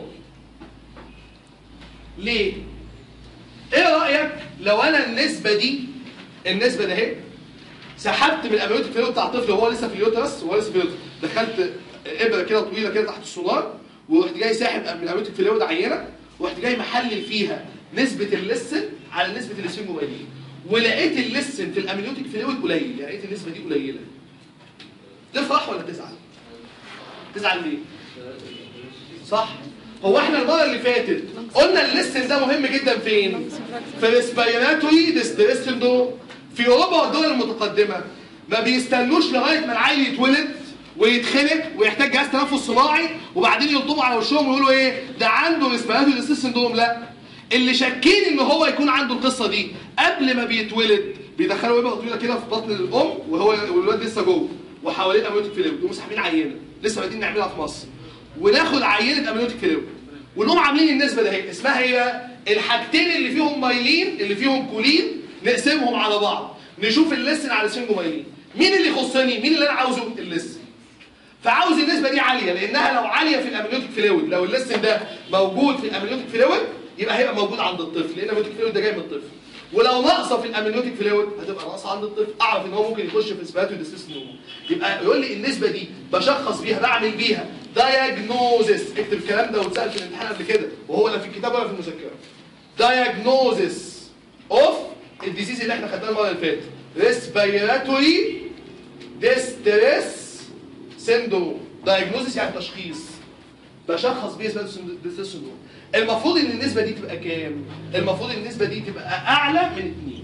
ليه؟ ايه رأيك لو انا النسبة دي النسبة ده اهي سحبت من الامنيوتيك فلويد بتاع الطفل وهو لسه في اليوترس وهو لسه في اليوترس دخلت ابره كده طويله كده تحت السونار ورحت جاي ساحب من الامنيوتيك فلويد عينه ورحت جاي محلل فيها نسبة اللسن على نسبة الاسفنجومايلين ولقيت اللسن في الامنيوتيك فلويد قليل يعني لقيت النسبة دي قليلة تفرح ولا تزعل؟ تزعل ليه؟ صح هو احنا المرة اللي فاتت قلنا اللسن ده مهم جدا فين؟ في الاسبيراتوري ديستريس سندروم في اوروبا والدول المتقدمة ما بيستنوش لغاية ما العيل يتولد ويتخنق ويحتاج جهاز تنفس صناعي وبعدين يلطموا على وشهم ويقولوا ايه ده عنده ريسبيراتوري ديستريس سندروم لا اللي شاكين ان هو يكون عنده القصه دي قبل ما بيتولد بيدخلوا ابره طويله كده في بطن الام وهو والولاد لسه جوه وحواليه امنيوتيك فلويد يقوموا ساحبين عينه لسه بادئين نعملها في مصر وناخد عينه امنيوتيك فلويد ونقوم عاملين النسبه ده اهي اسمها ايه بقى؟ الحاجتين اللي فيهم مايلين اللي فيهم كولين نقسمهم على بعض نشوف اللسن على سنجو مايلين مين اللي يخصني مين اللي انا عاوزه اللسن فعاوز النسبه دي عاليه لانها لو عاليه في الامنيوتيك فلويد لو اللسن ده موجود في الامنيوتيك فلويد يبقى هيبقى موجود عند الطفل لان الامنيوتيك فلويد ده جاي من الطفل ولو ناقصه في الامنيوتيك فلويد هتبقى ناقصه عند الطفل اعرف ان هو ممكن يخش في اسباتو ديسيس يبقى يقول لي النسبه دي بشخص بيها بعمل بيها دايجنوزس اكتب الكلام ده واتسال في الامتحان قبل كده وهو لا في الكتاب ولا في المذكره دايجنوزس اوف الديزيز اللي احنا خدناه المره اللي فاتت ريسبيراتوري ديستريس سيندروم دايجنوزس يعني تشخيص بشخص بيه اسمه ديستريس سيندروم المفروض ان النسبه دي تبقى كام المفروض النسبه دي تبقى اعلى من 2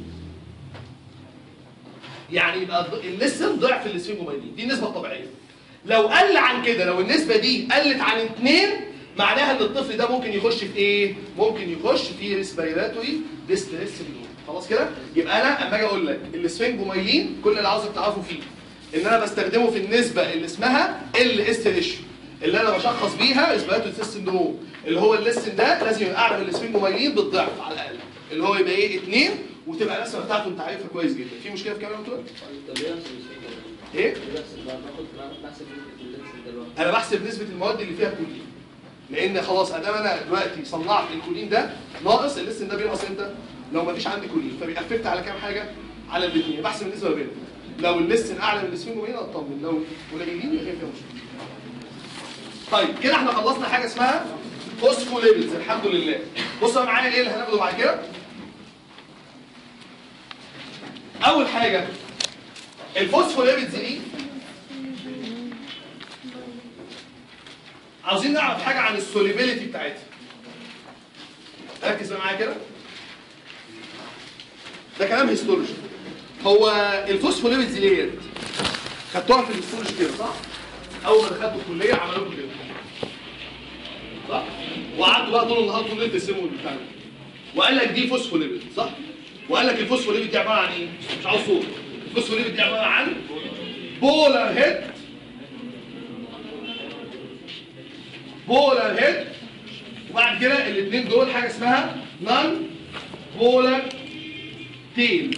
يعني يبقى الض- اللسن ضعف الاسفنجومايلين دي النسبه الطبيعيه لو قل عن كده لو النسبه دي قلت عن 2 معناها ان الطفل ده ممكن يخش في ايه ممكن يخش في ريسبيراتوري ديستريس سيندروم خلاص كده يبقى انا اما اجي اقول لك الاسفنجومايلين كل اللي عاوزك تعرفه فيه ان انا بستخدمه في النسبه اللي اسمها ال اس ريشيو اللي انا بشخص بيها ريسبيراتوري ديستريس سيندروم اللي هو اللسن ده لازم يبقى اعلى من الاسفنجومايلين بالضعف على الاقل اللي هو يبقى ايه 2 وتبقى الرسمه بتاعته انت عارفها كويس جدا في مشكله في كاميرا متوقع طب ليه نفس الشيء ايه بحسب باخد بحسب نسبة اللبس دلوقتي انا بحسب نسبه المواد اللي فيها كولين لان خلاص ادام انا دلوقتي صنعت الكولين ده ناقص اللسن ده بينقص امتى لو ما فيش عندي كولين فبيأفكت على كام حاجه على الاثنين بحسب النسبه ما بينهم لو اللسن اعلى من الاسفنجومين اطمن لو قليلين يبقى فيها مشكله طيب كده احنا خلصنا حاجه اسمها فوسفوليبيدز الحمد لله بصوا بقى معايا ايه اللي هناخده بعد كده اول حاجه الفوسفوليبيدز دي عاوزين نعرف حاجه عن السوليبيليتي بتاعتها ركز بقى معايا كده ده كلام هيستولوجي هو الفوسفوليبيدز ديت خدتوها في الهيستولوجي كده صح اول ما دخلتوا الكليه عملوا لكم كده صح وقعدوا بقى طول النهار طول الليل ترسموا البتاع ده وقال لك دي فوسفوليبيد صح وقال لك الفوسفوليبيد دي عباره عن ايه مش عاوز صوت الفوسفوليبيد دي عباره عن بولار هيد بولار هيد وبعد كده الاثنين دول حاجه اسمها نون بولار تيلز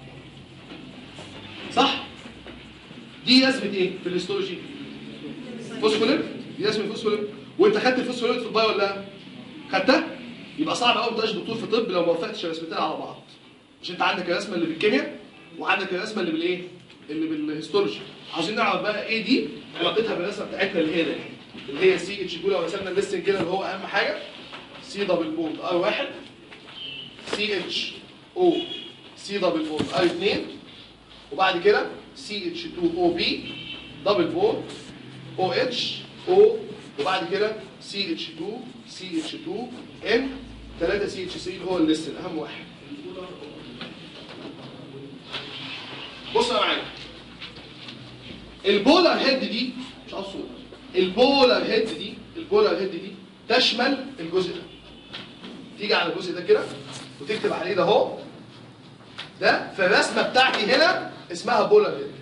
صح دي رسمه ايه في الهيستولوجي فوسفوليبيد دي رسمه فوسفوليبيد وانت خدت الفوسفوليبيد في البايو ولا لا؟ خدتها؟ يبقى صعب قوي تبقاش دكتور في طب لو ما وفقتش الرسمتين على بعض مش انت عندك الرسمه اللي بالكيمياء وعندك الرسمه اللي بالايه؟ اللي بالهيستولوجي عاوزين نعرف بقى ايه دي علاقتها بالرسمه بتاعتنا اللي هي ده اللي هي سي اتش 2 لو رسمنا الليستنج كده اللي هو اهم حاجه سي دبل بوند ار 1 سي اتش او سي دبل بوند ار 2 وبعد كده سي اتش 2 او بي دبل بوند او اتش او وبعد كده سي اتش 2 سي اتش 2 ان 3 سي اتش 3 اللي هو الليست اهم واحد بص يا معايا البولار هيد دي مش عاوز صوت البولار هيد دي البولار هيد دي تشمل الجزء ده تيجي على الجزء ده كده وتكتب عليه ده اهو ده في الرسمه بتاعتي هنا اسمها بولار هيد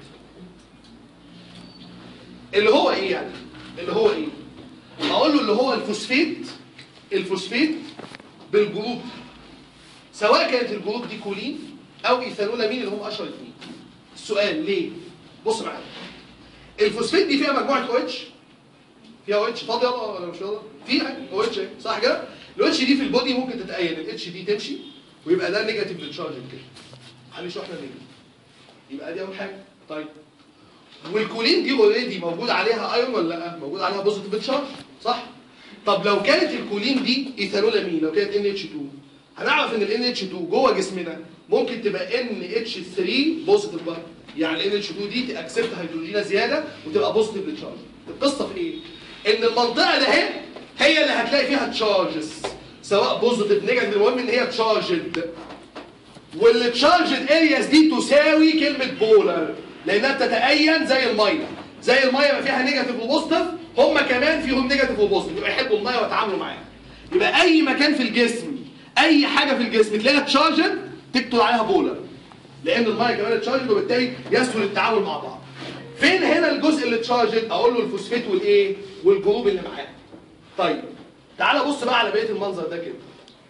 اللي هو ايه يعني اللي هو ايه اقول له اللي هو الفوسفيت الفوسفيت بالجروب سواء كانت الجروب دي كولين او ايثانولامين اللي هم اشهر اثنين السؤال ليه بص معايا الفوسفيت دي فيها مجموعه او اتش فيها او اتش فاضيه ولا مش فاضيه فيها او اتش صح كده الاو اتش دي في البودي ممكن تتأين الاتش دي تمشي ويبقى ده نيجاتيف للتشارج كده هنشوف احنا نيجاتيف يبقى دي اول حاجه طيب والكولين دي اوريدي موجود عليها ايون ولا لا موجود عليها بوزيتيف تشارج صح طب لو كانت الكولين دي ايثانولامين لو كانت ان اتش 2 هنعرف ان الان اتش 2 جوه جسمنا ممكن تبقى ان اتش 3 بوزيتيف برضه يعني الان اتش 2 دي تاكسبت هيدروجينه زياده وتبقى بوزيتيف للتشارج القصه في ايه ان المنطقه ده اهي هي اللي هتلاقي فيها تشارجز سواء بوزيتيف نيجاتيف المهم ان هي تشارجد والتشارجد ارياز دي تساوي كلمه بولر لانها بتتأين زي الميه زي الميه ما فيها نيجاتيف وبوزيتيف هم كمان فيهم نيجاتيف وبوزيتيف يبقى يحبوا الميه ويتعاملوا معاها يبقى اي مكان في الجسم اي حاجه في الجسم تلاقيها تشارجد تكتب عليها بولر لان الميه كمان تشارجد وبالتالي يسهل التعامل مع بعض فين هنا الجزء اللي تشارجد اقول له الفوسفيت والايه والجروب اللي معاه طيب تعال بص بقى على بقيه المنظر ده كده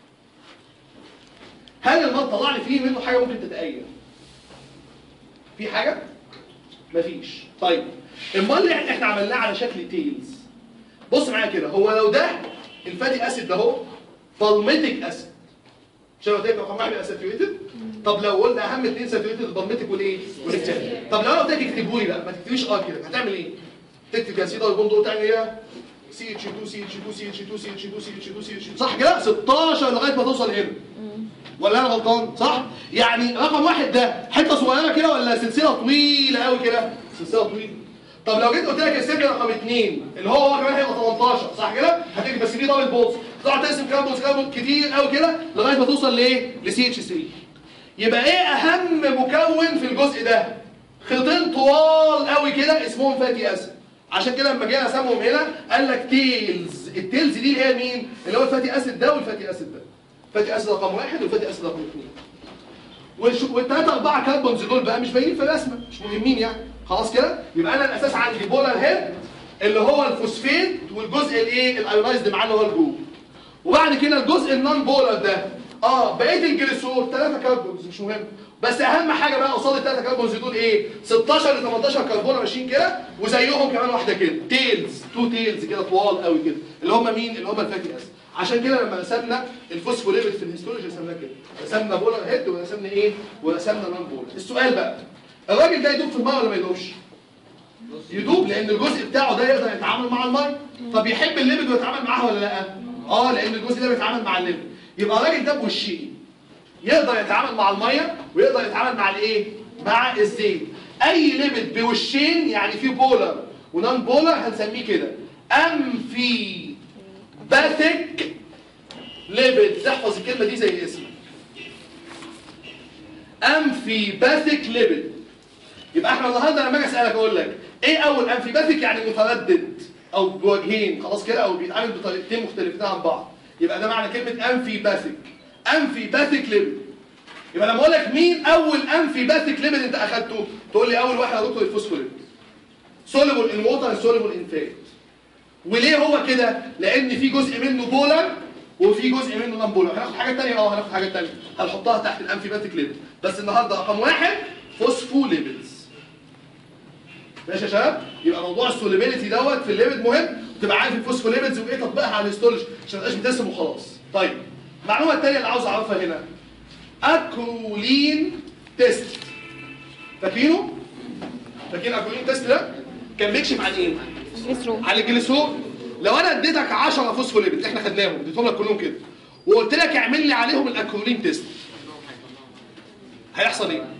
هل المال طلع لي فيه منه حاجه ممكن تتأين في حاجه مفيش طيب المال اللي احنا عملناه على شكل تيلز بص معايا كده هو لو ده الفاتي اسيد ده اهو بالميتيك اسيد مش انا قلت لك رقم واحد يبقى ساتيوريتد طب لو قلنا اهم اثنين ساتيوريتد البالميتيك والايه؟ والهكسان طب لو انا قلت لك اكتبوا لي بقى ما تكتبيش اه كده هتعمل ايه؟ تكتب يا سيدي البوند دول تعمل ايه؟ سي اتش 2 سي اتش 2 سي اتش 2 سي اتش 2 سي اتش 2 سي اتش 2 صح كده 16 لغايه ما توصل هنا ولا انا غلطان صح يعني رقم واحد ده حته صغيره كده ولا سلسله طويله قوي كده سلسله طويله طب لو جيت قلت لك السن رقم اثنين اللي هو هو كمان هيبقى 18 صح كده هتيجي بس دي دبل بولز تقعد تقسم كام بولز كام بولز كتير قوي كده لغايه ما توصل لايه لسي اتش 3 يبقى ايه اهم مكون في الجزء ده خيطين طوال قوي كده اسمهم فاتي اسيد عشان كده لما جينا اسمهم هنا قال لك تيلز التيلز دي اللي هي مين اللي هو الفاتي اسيد ده والفاتي اسيد ده فاتي اسيد رقم واحد والفاتي اسيد رقم اثنين والش- والثلاثه اربعه كاربونز دول بقى مش باينين في الرسمه مش مهمين يعني خلاص كده يبقى انا الاساس عندي بولار هيد اللي هو الفوسفيت والجزء الايه الايونايزد معاه اللي هو الجروب وبعد كده الجزء النون بولار ده اه بقيه الجليسول ثلاثه كاربونز مش مهم بس اهم حاجه بقى قصاد الثلاثه كاربونز دول ايه 16 ل 18 كربونه ماشيين كده وزيهم كمان واحده كده تيلز تو تيلز كده طوال قوي كده اللي هم مين اللي هم الفاتي اسيد عشان كده لما رسمنا الفوسفوليبيد في الهيستولوجي رسمناه كده رسمنا بولار هيد ورسمنا ايه ورسمنا نون بولار السؤال بقى الراجل ده يدوب في الميه ولا ما يدوبش يدوب لان الجزء بتاعه ده يقدر يتعامل مع الميه طب يحب الليبيد ويتعامل معاها ولا لا اه لان الجزء ده بيتعامل مع الليبيد يبقى الراجل ده بوشين يقدر يتعامل مع الميه ويقدر يتعامل مع الايه مع الزيت اي ليبيد بوشين يعني في بولر ونون بولر هنسميه كده امفي باثيك ليبيد تحفظ الكلمه دي زي اسمها امفيباثيك ليبيد يبقى احنا النهارده لما اجي اسالك اقول لك ايه اول امفيباثيك يعني متردد او بوجهين خلاص كده او بيتعامل بطريقتين مختلفتين عن بعض يبقى ده معنى كلمه امفيباثيك امفيباثيك ليبيد يبقى لما اقول لك مين اول امفيباثيك ليبيد انت اخدته تقول لي اول واحد يا دكتور الفوسفوليبيد سوليبل ان ووتر سوليبل ان فات وليه هو كده لان في جزء منه بولر وفي جزء منه نون بولر هناخد حاجه ثانيه اه هناخد حاجه ثانيه هنحطها تحت الامفيباتيك ليبيد بس النهارده رقم واحد فوسفوليبيدز ماشي يا شباب يبقى موضوع السوليبيليتي دوت في الليبيد مهم تبقى عارف الفوسفوليبيدز وايه تطبيقها على الهيستولوجي عشان ما تبقاش بترسم وخلاص طيب المعلومه الثانيه اللي عاوز اعرفها هنا اكولين تيست فاكرينه فاكرين اكولين تيست ده كان بيكشف عن ايه جليسرول على الجليسرول لو انا اديتك 10 فوسفوليبيد احنا خدناهم اديتهم لك كلهم كده وقلت لك اعمل لي عليهم الاكولين تيست هيحصل ايه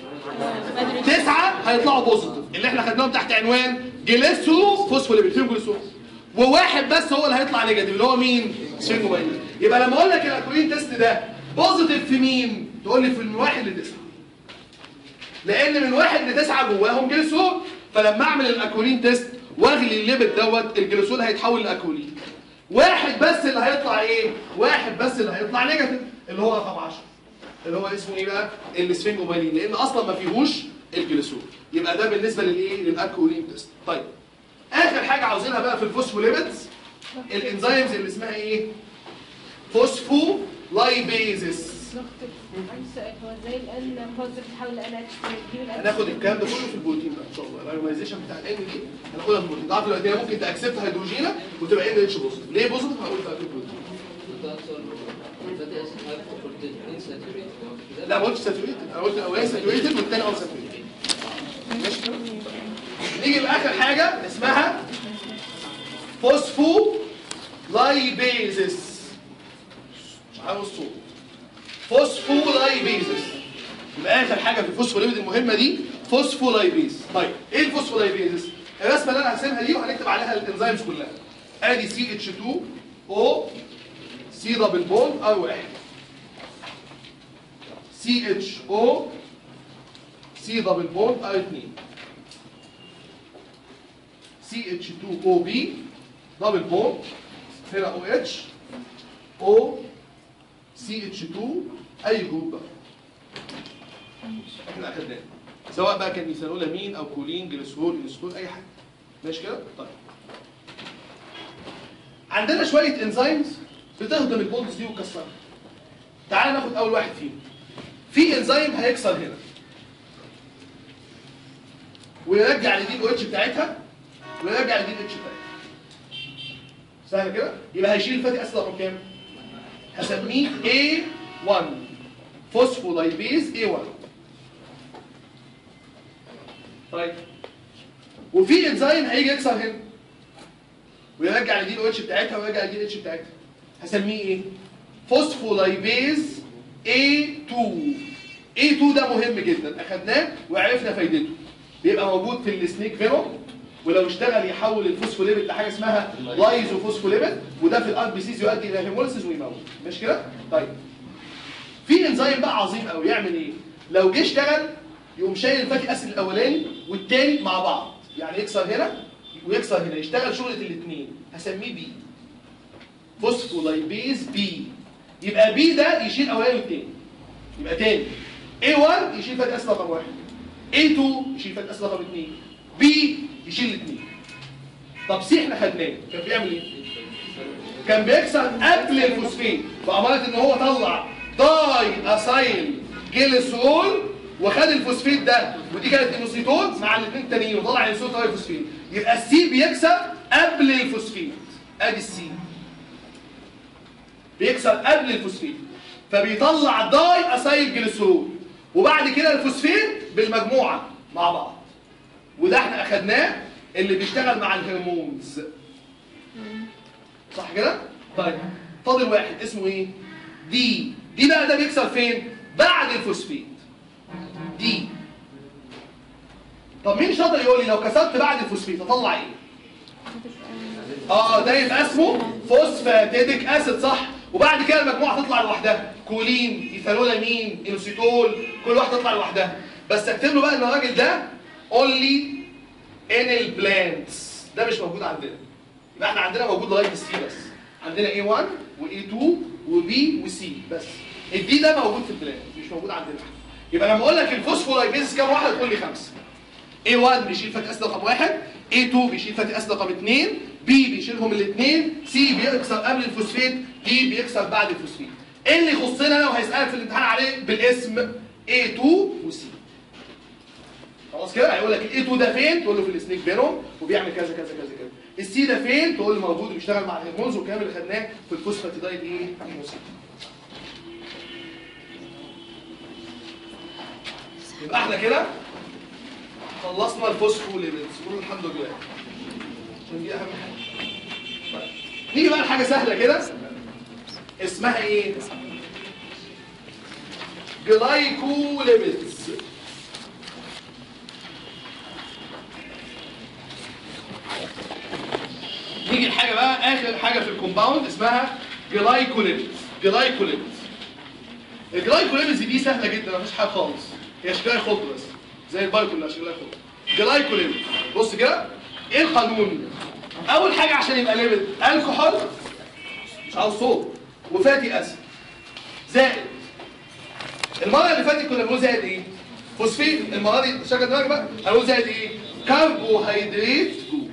تسعة هيطلعوا بوزيتيف اللي احنا خدناهم تحت عنوان جليسو فوسفوليبيد فيهم جليسو وواحد بس هو اللي هيطلع نيجاتيف اللي هو مين؟ سفنجومايلين يبقى لما اقول لك الاكولين تيست ده بوزيتيف في مين؟ تقول لي في من واحد لتسعة لان من واحد لتسعة جواهم جليسول فلما اعمل الاكولين تيست واغلي الليبت دوت الجليسول هيتحول لاكولين واحد بس اللي هيطلع ايه واحد بس اللي هيطلع نيجاتيف اللي هو رقم 10 اللي هو اسمه ايه بقى السفنجومايلين لان اصلا ما فيهوش الجليسول يبقى ده بالنسبه للايه للاكولين تيست طيب اخر حاجه عاوزينها بقى في الفوسفوليبيدز الانزيمز اللي اسمها ايه فوسفو لايبيزس دكتور عندي سؤال هو ازاي الان بوزيتيف تحول لان اتش تجيب الان هناخد الكلام ده كله في البروتين بقى ان شاء الله الايونايزيشن بتاع الان دي هناخدها في البروتين تعرف دلوقتي هي ممكن تاكسبت هيدروجينا وتبقى ان اتش بوزيتيف ليه بوزيتيف هقول بقى في البروتين لا ما قلتش ساتوريتد انا قلت الاولاني ساتوريتد والثاني او ساتوريتد ماشي كده؟ نيجي لاخر حاجه اسمها فوسفو لايبيزس مش عاوز صوت فوسفو لايبيزس يبقى اخر حاجه في الفوسفوليبيد المهمه دي فوسفو لايبيز طيب ايه الفوسفو لايبيزس الرسمه اللي انا هرسمها دي وهنكتب عليها الانزيمز كلها ادي سي اتش 2 او سي دبل بوند ار واحد سي اتش او سي دبل بوند ار 2 سي اتش 2 او بي دبل بوند هنا او اتش او سي اتش 2 اي جروب بقى احنا اخدناه سواء بقى كان ميثانولامين او كولين جليسرول انسولين اي حاجه ماشي كده طيب عندنا شويه انزيمز بتهضم البوندز دي وتكسرها تعال ناخد اول واحد فيهم في انزيم هيكسر هنا ويرجع لدي الاو اتش بتاعتها ويرجع لدي الاتش بتاعتها سهل كده يبقى هيشيل الفاتي اسيد رقم كام هسميه A1 فوسفولايبيز A1 طيب وفي انزيم هيجي يكسر هنا ويرجع لدي الاو اتش بتاعتها ويرجع لدي الاتش بتاعتها هسميه ايه فوسفولايبيز A2 A2 ده مهم جدا اخدناه وعرفنا فايدته بيبقى موجود في السنيك فينوم ولو اشتغل يحول الفوسفوليبيد لحاجه اسمها لايزو فوسفوليبيد وده في الار بي سيز يؤدي الى هيموليسيس ويموت مش كده طيب في انزيم بقى عظيم قوي يعمل ايه لو جه اشتغل يقوم شايل الفاتي اسيد الاولاني والتاني مع بعض يعني يكسر هنا ويكسر هنا يشتغل شغله الاثنين هسميه بي فوسفولايبيز بي يبقى بي ده يشيل اولاني والتاني يبقى تاني A1 يشيل فاتي اسيد رقم واحد A2 يشيل فاتي اسيد رقم اثنين B يشيل الاثنين طب سي احنا خدناه كان بيعمل ايه؟ كان بيكسر قبل الفوسفين بأمارة ان هو طلع داي اسايل جليسرول وخد الفوسفيت ده ودي كانت انوسيتون مع الاثنين التانيين وطلع انوسيتون داي فوسفين يبقى السي بيكسر قبل الفوسفيت ادي السي بيكسر قبل الفوسفيت فبيطلع داي اسايل جليسرول وبعد كده الفوسفين بالمجموعه مع بعض وده احنا اخدناه اللي بيشتغل مع الهرمونز صح كده طيب فاضل واحد اسمه ايه دي دي بقى ده بيكسر فين بعد الفوسفيت دي طب مين شاطر يقول لي لو كسرت بعد الفوسفيت اطلع ايه اه ده يبقى اسمه فوسفاتيديك اسيد صح وبعد كده المجموعه تطلع لوحدها كولين ايثانولامين انوسيتول كل واحده تطلع لوحدها بس اكتب له بقى ان الراجل ده اونلي ان البلانتس ده مش موجود عندنا يبقى احنا عندنا موجود لغايه السي بس عندنا A1 وA2 وB وC بس الدي ده موجود في البلانت مش موجود عندنا احنا يبقى لما اقول لك الفوسفولايبيز كام واحد تقول لي خمسه A1 بيشيل فاتي اسيد رقم واحد A2 بيشيل فاتي اسيد رقم اثنين B بيشيلهم الاثنين C بيكسر قبل الفوسفيت D بيكسر بعد الفوسفيت ايه اللي يخصنا انا وهيسالك في الامتحان عليه بالاسم A2 وC خلاص كده هيقول لك الاي 2 ده فين تقول له في السنيك بينهم وبيعمل كذا كذا كذا كذا السي ده فين تقول لي موجود وبيشتغل مع الهرمونز والكلام اللي خدناه في الفوسفاتيدايد ايه هيموسيد يبقى احنا كده خلصنا الفوسفوليبيدز قولوا الحمد لله عشان دي اهم حاجه طيب. نيجي بقى لحاجه سهله كده اسمها ايه جلايكوليبيدز نيجي لحاجه بقى اخر حاجه في الكومباوند اسمها جلايكوليبيدز جلايكوليبيدز الجلايكوليبيدز دي سهله جدا مفيش حاجه خالص هي شكلها خضر بس زي البايكول اللي شكلها خضر جلايكوليبيدز بص كده ايه القانون اول حاجه عشان يبقى ليبيد الكحول مش عاوز صوت وفاتي اسيد زائد المره اللي فاتت كنا بنقول زائد ايه فوسفين المره دي شغل دماغك بقى هنقول زائد ايه كربوهيدرات جوه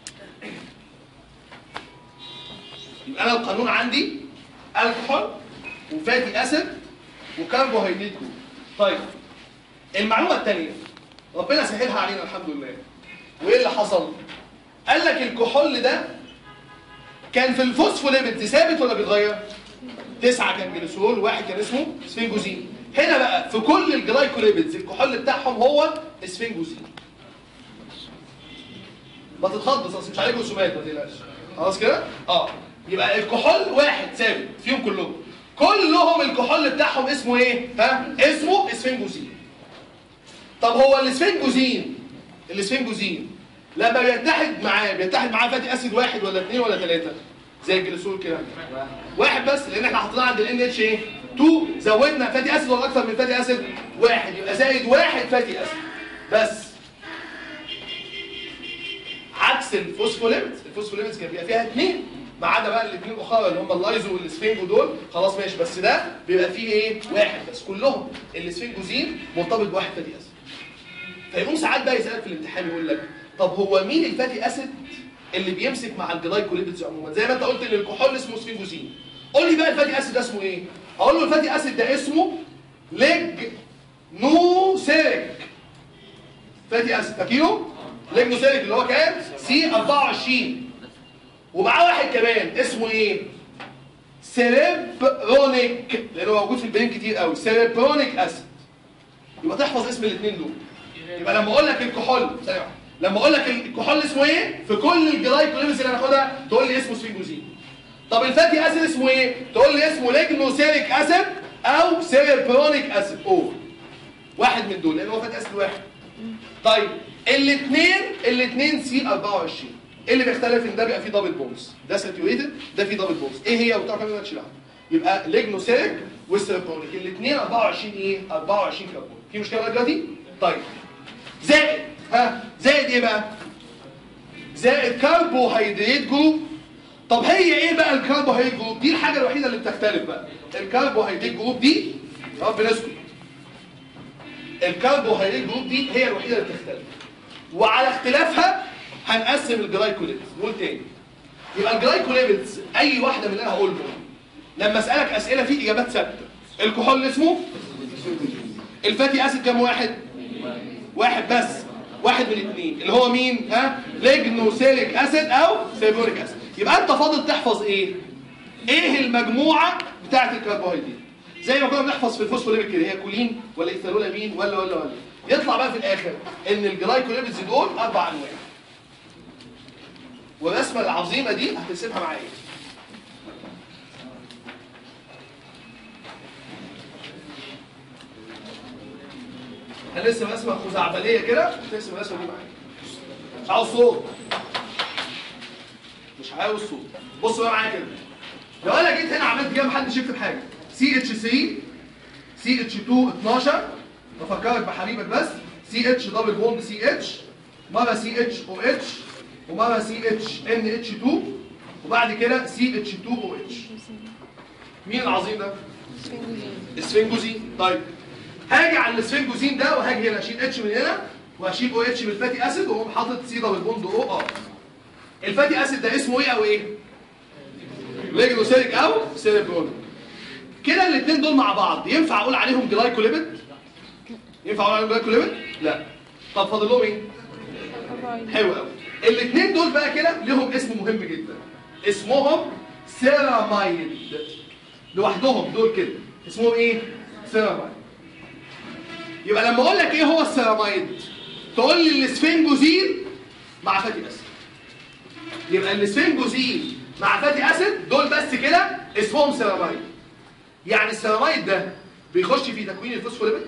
يبقى انا القانون عندي الكحول وفاتي اسيد وكربوهيدرات جوه طيب المعلومه الثانيه ربنا سهلها علينا الحمد لله وايه اللي حصل قال لك الكحول ده كان في الفوسفوليبيد ثابت ولا بيتغير تسعة كان جليسرول واحد كان اسمه سفنجوزين هنا بقى في كل الجلايكوليبيدز الكحول بتاعهم هو اسفنجوزين ما تتخض اصل مش عليك رسومات ما تقلقش خلاص كده اه يبقى الكحول واحد ثابت فيهم كلهم كلهم الكحول بتاعهم اسمه ايه ها اسمه اسفنجوزين طب هو الاسفنجوزين الاسفنجوزين لما بيتحد معاه بيتحد معاه فاتي اسيد واحد ولا اثنين ولا ثلاثه زي الجليسول كده واحد بس لان احنا حطيناه عند الان اتش ايه 2 زودنا فاتي اسيد ولا اكثر من فاتي اسيد واحد يبقى زائد واحد فاتي اسيد بس عكس الفوسفوليبيدز الفوسفوليبيدز كان بيبقى فيها اثنين ما عدا بقى الاثنين الاخرى اللي هم اللايزو والسفنجو دول خلاص ماشي بس ده بيبقى فيه ايه واحد بس كلهم السفنجوزين مرتبط بواحد فاتي اسيد فيقوم ساعات بقى يسالك في الامتحان يقول لك طب هو مين الفاتي اسيد اللي بيمسك مع الجلايكوليبيدز عموما زي ما انت قلت ان الكحول اسمه سفنجوزين قول لي بقى الفاتي اسيد ده اسمه ايه اقول له الفاتي اسيد ده اسمه ليج نوسيريك فاتي اسيد فاكينه ليج نوسيريك اللي هو كام سي 24 ومعاه واحد كمان اسمه ايه سيريبرونيك لانه موجود في البرين كتير قوي سيريبرونيك اسيد يبقى تحفظ اسم الاثنين دول يبقى لما اقول لك الكحول ثانية واحدة. لما اقول لك الكحول اسمه ايه في كل الجلايكوليبس اللي هناخدها تقول لي اسمه سفنجوزين طب الفاتي اسيد اسمه ايه تقول لي اسمه ليجنوسيريك اسيد او سيريبرونيك اسيد او واحد من دول لان هو فاتي اسيد واحد طيب الاثنين الاثنين سي 24 ايه اللي بيختلف ان ده بيبقى فيه دبل بونز ده ساتيوريتد ده فيه دبل بونز ايه هي وبتاع كمان مالكش دعوه يبقى ليجنوسيريك والسيريبرونيك الاثنين 24 ايه 24 كربون في مشكله لغايه دلوقتي طيب زائد ها زائد ايه بقى زائد كربوهيدرات جروب طب هي ايه بقى الكربوهيدرات جروب دي الحاجه الوحيده اللي بتختلف بقى الكربوهيدرات جروب دي يا رب نسكت الكربوهيدرات جروب دي هي الوحيده اللي بتختلف وعلى اختلافها هنقسم الجلايكوليبيدز نقول تاني يبقى الجلايكوليبيدز اي واحده من اللي انا هقولهم لما اسالك اسئله في اجابات ثابته الكحول اسمه الفاتي اسيد كام واحد واحد بس واحد من الاثنين اللي هو مين ها ليجنوسيريك اسيد او سيبوريك اسيد يبقى انت فاضل تحفظ ايه ايه المجموعه بتاعه الكربوهيدرات زي ما كنا بنحفظ في الفوسفوليبيد كده هي كولين ولا ايثانولامين ولا ولا ولا يطلع بقى في الاخر ان الجلايكوليبيدز دول اربع انواع والرسمه العظيمه دي هترسمها معايا هنرسم رسمه خزعبليه كده ترسم الرسمه دي معايا مش عاوز صوت مش عاوز صوت بص بقى معايا كده لو انا جيت هنا عملت كده محدش يكتب حاجه سي اتش 3 سي اتش 2 12 بفكرك بحبيبك بس سي اتش دبل بوند سي اتش مره سي اتش او اتش ومره سي اتش ان اتش 2 وبعد كده سي اتش 2 او اتش مين العظيم ده؟ السفنجوزين طيب هاجي على السفنجوزين ده وهاجي هنا اشيل اتش من هنا وهشيل او اتش من الفاتي اسيد واقوم حاطط سي دبل بوند او ار الفاتي اسيد ده اسمه ايه او ايه؟ ليجنوسيريك او سيريبرونيك كده الاثنين دول مع بعض ينفع اقول عليهم جلايكوليبيد؟ ينفع اقول عليهم جلايكوليبيد؟ لا طب فاضل لهم ايه؟ حلو قوي الاثنين دول بقى كده ليهم اسم مهم جدا اسمهم سيرامايد لوحدهم دول كده اسمهم ايه سيرامايد يبقى لما اقول لك ايه هو السيرامايد تقول لي الاسفنجوزين مع فاتي اسيد يبقى الاسفنجوزين مع فاتي اسيد دول بس كده اسمهم سيرامايد يعني السيرامايد ده بيخش في تكوين الفوسفوليبيد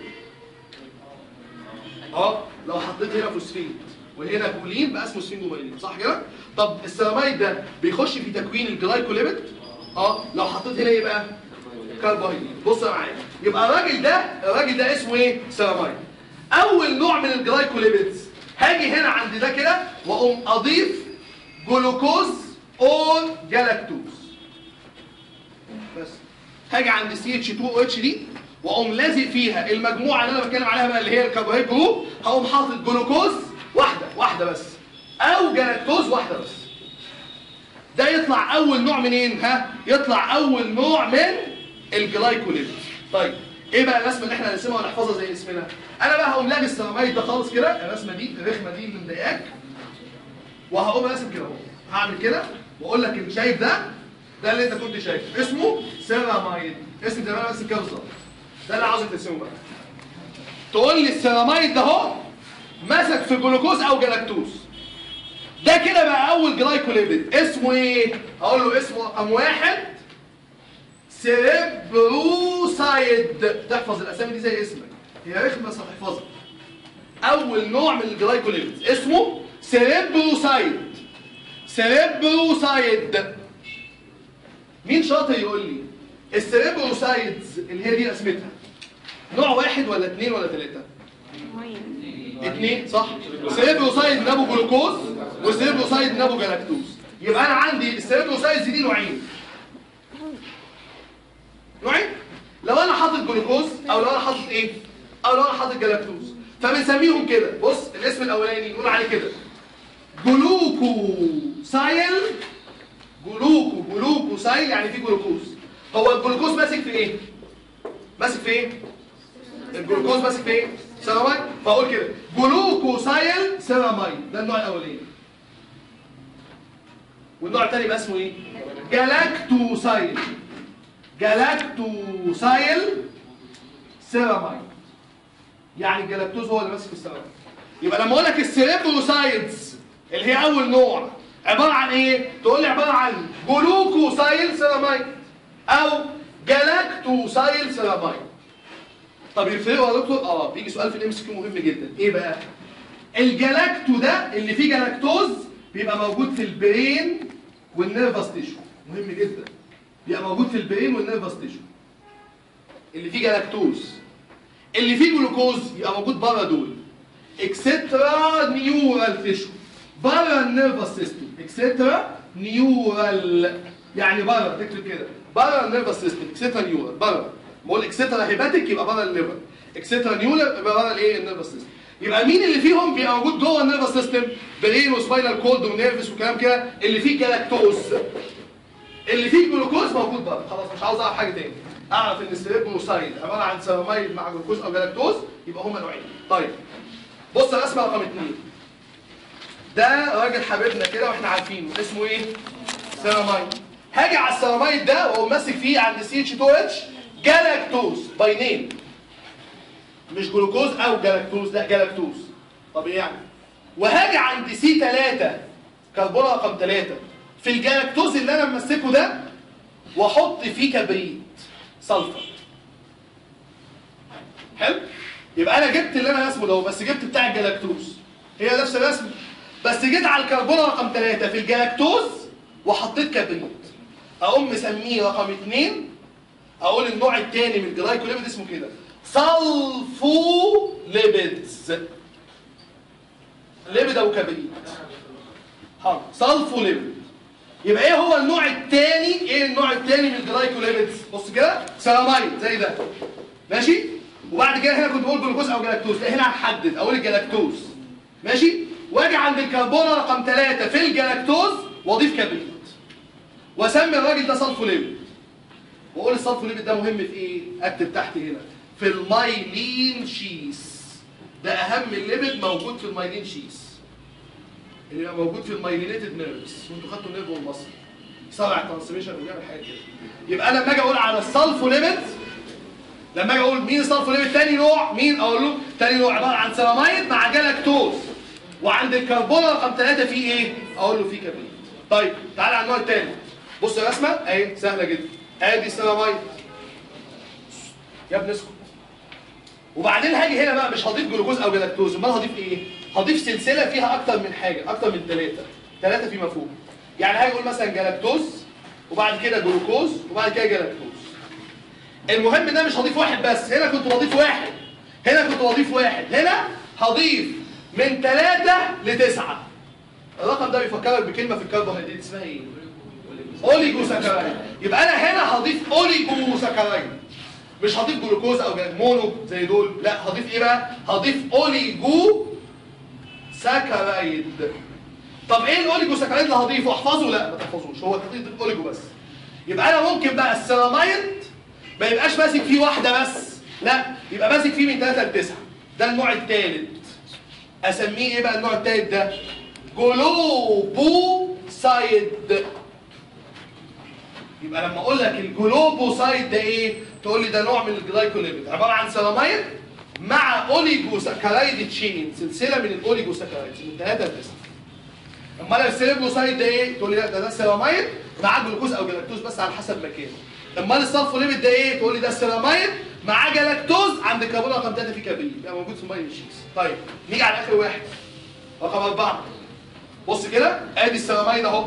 اه لو حطيت هنا فوسفيت وهنا كولين بقى اسمه سفنجومايلين صح كده طب السيرامايد ده بيخش في تكوين الجلايكوليبيد اه لو حطيت هنا ايه بقى كربوهيدرات بص معايا يبقى الراجل ده الراجل ده اسمه ايه سيرامايد اول نوع من الجلايكوليبيدز هاجي هنا عند ده كده واقوم اضيف جلوكوز اور جلاكتوز بس هاجي عند سي اتش 2 او اتش دي واقوم لازق فيها المجموعه اللي انا بتكلم عليها بقى اللي هي الكربوهيدرات جروب هقوم حاطط جلوكوز واحده واحده بس او جلاكتوز واحده بس ده يطلع اول نوع منين ها يطلع اول نوع من الجلايكوليبيد طيب ايه بقى الرسمه اللي احنا هنرسمها ونحفظها زي اسمنا انا بقى هقوم لابس السيراميد ده خالص كده الرسمه دي الرخمه دي اللي مضايقاك وهقوم راسم كده اهو هعمل كده واقول لك اللي شايف ده ده اللي انت كنت شايفه اسمه سيراميد اسم زي ما انا راسم كده بالظبط ده اللي عاوزك ترسمه بقى تقول لي السيراميد ده اهو مسك في جلوكوز او جلاكتوز ده كده بقى اول جلايكوليبيد اسمه ايه اقول له اسمه رقم واحد سيربروسايد تحفظ الاسامي دي زي اسمك هي رخمه بس هتحفظها اول نوع من الجلايكوليبيد اسمه سيربروسايد سيربروسايد مين شاطر يقول لي السيربروسايدز اللي هي دي اسمتها نوع واحد ولا اثنين ولا ثلاثه اثنين صح سيربروسايد نابو جلوكوز وسيربروسايد نابو جلاكتوز يبقى انا عندي السيربروسايدز دي نوعين نوعين لو انا حاطط جلوكوز او لو انا حاطط ايه او لو انا حاطط جلاكتوز فبنسميهم كده بص الاسم الاولاني نقول عليه كده جلوكوسايل جلوكو جلوكوسايل يعني في جلوكوز هو الجلوكوز ماسك في ايه ماسك في ايه الجلوكوز ماسك في ايه سيراميد فاقول كده جلوكوسايل سيراميد ده النوع الاولاني والنوع الثاني بقى اسمه ايه جلاكتوسايل جلاكتوسايل سيراميد يعني الجلاكتوز هو اللي ماسك في السيراميد يبقى لما اقول لك السيريبروسايدز اللي هي اول نوع عباره عن ايه تقول لي عباره عن جلوكوسايل سيراميد او جلاكتوسايل سيراميد طب يفرقوا يا دكتور اه بيجي سؤال في الام اس كيو مهم جدا ايه بقى الجلاكتو ده اللي فيه جلاكتوز بيبقى موجود في البرين والنيرفس تيشو مهم جدا بيبقى موجود في البرين والنيرفس تيشو اللي فيه جلاكتوز اللي فيه جلوكوز يبقى موجود بره دول اكسترا نيورال تيشو بره النيرفس سيستم اكسترا نيورال يعني بره تكتب كده بره النيرفس سيستم اكسترا نيورال بره بقول اكسترا هيباتيك يبقى بره الليفر اكسترا نيورال يبقى بره الايه النيرفس سيستم يبقى مين اللي فيهم بيبقى موجود جوه النيرفس سيستم برين وسباينال كولد ونيرفس وكلام كده اللي فيه جلاكتوز اللي فيه جلوكوز موجود بره خلاص مش عاوز اعرف حاجه تاني اعرف ان السيربروسايد عباره عن سيراميد مع جلوكوز او جلاكتوز يبقى هما نوعين طيب بص الرسمه رقم اثنين ده راجل حبيبنا كده واحنا عارفينه اسمه ايه سيراميد هاجي على السيراميد ده واقوم ماسك فيه عند سي اتش 2 اتش جلاكتوز باي نيم مش جلوكوز او جلاكتوز لا جلاكتوز طب ايه يعني وهاجي عند سي 3 كربون رقم 3 في الجلاكتوز اللي انا ممسكه ده واحط فيه كبريت سلفر حلو يبقى انا جبت اللي انا رسمه ده بس جبت بتاع الجلاكتوز هي نفس الرسم بس جيت على الكربون رقم 3 في الجلاكتوز وحطيت كبريت اقوم مسميه رقم 2 اقول النوع الثاني من الجلايكوليبيد اسمه كده سلفوليبيدز ليبيد او كبريت حاضر سلفوليبيد يبقى ايه هو النوع الثاني ايه النوع الثاني من الجلايكوليبيدز بص كده سيراميد زي ده ماشي وبعد كده هنا كنت بقول جلوكوز او جلاكتوز لا هنا هحدد اقول الجلاكتوز ماشي واجي عند الكربون رقم 3 في الجلاكتوز واضيف كبريت واسمي الراجل ده سلفوليبيد واقول السلفوليبيد ده مهم في ايه اكتب تحت هنا في المايلين شيس ده اهم الليبيد موجود في المايلين شيس اللي بيبقى موجود في المايلينيتد نيرفز وانتوا خدتوا النيرف والمصل يسرع الترانسميشن ويعمل حاجه كده يبقى انا لما اجي اقول على السلفوليبيد لما اجي اقول مين السلفوليبيد تاني نوع مين اقول له تاني نوع عباره عن سيراميد مع جلاكتوز وعند الكربون رقم ثلاثة فيه ايه اقول له فيه كبريت طيب تعالى على النوع الثاني بص يا رسمه اهي سهله جدا ادي السيراميد يا ابني اسكت وبعدين هاجي هنا بقى مش هضيف جلوكوز او جلاكتوز امال هضيف ايه هضيف سلسله فيها اكتر من حاجه اكتر من ثلاثه ثلاثه في مفهوم يعني هاجي اقول مثلا جلاكتوز وبعد كده جلوكوز وبعد كده جلاكتوز المهم ده مش هضيف واحد بس هنا كنت بضيف واحد هنا كنت بضيف واحد هنا هضيف من ثلاثة لتسعة الرقم ده بيفكرك بكلمة في الكربوهيدرات اسمها ايه؟ اوليجوساكرايد يبقى انا هنا هضيف اوليجوساكرايد مش هضيف جلوكوز او مونو زي دول لا هضيف ايه بقى هضيف اوليجو ساكرايد طب ايه الاوليجو ساكرايد اللي هضيفه احفظه لا ما تحفظوش هو تضيف الاوليجو بس يبقى انا ممكن بقى السيراميد ما يبقاش ماسك فيه واحده بس لا يبقى ماسك فيه من 3 ل 9 ده النوع الثالث اسميه ايه بقى النوع الثالث ده جلوبوسايد يبقى لما اقول لك الجلوبوسايد ده ايه تقول لي ده نوع من الجلايكوليبيد عباره عن سيراميد مع اوليجوساكرايد تشين سلسله من الاوليجوساكرايد من 3 ل 9 امال السيريبروسايد ده ايه تقول لي لا ده ده سيراميد مع جلوكوز او جلاكتوز بس على حسب مكانه امال السلفوليبيد ده ايه تقول لي ده السيراميد مع جلاكتوز عند الكربون رقم 3 في كبريت يبقى موجود في الميه الشيكس طيب نيجي على اخر واحد رقم أربعة بص كده ادي السيراميد اهو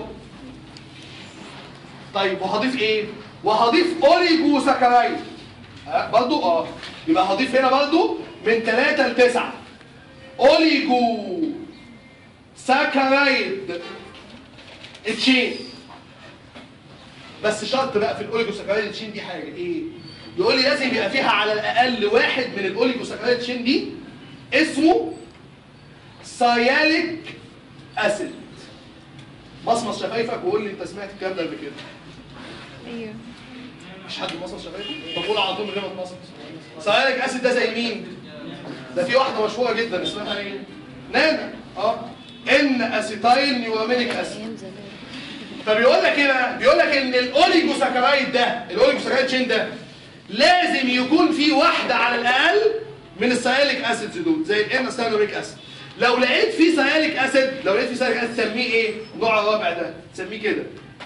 طيب وهضيف ايه وهضيف اوريجو ساكرايد ها برضو اه يبقى هضيف هنا برضو من 3 ل 9 اوليجو ساكرايد تشين بس شرط بقى في الاوليجو ساكرايد تشين دي حاجه ايه يقول لي لازم يبقى فيها على الاقل واحد من الاوليجو ساكرايد تشين دي اسمه ساياليك اسيد مصمص شفايفك وقول لي انت سمعت الكلام ده قبل كده ايوه مش حد مصمص شفايفه طب قول على طول من غير ما تمصمص ساياليك اسيد ده زي مين ده في واحده مشهوره جدا اسمها ايه نانا اه ان اسيتايل نيوامينيك اسيد فبيقول لك ايه بقى بيقول لك ان الاوليجوساكرايد ده الاوليجوساكرايد تشين ده لازم يكون فيه واحده على الاقل من السياليك اسيدز دول زي الان اسيتايلوريك اسيد لو لقيت فيه سياليك اسيد لو لقيت فيه سياليك اسيد سميه ايه النوع الرابع ده سميه كده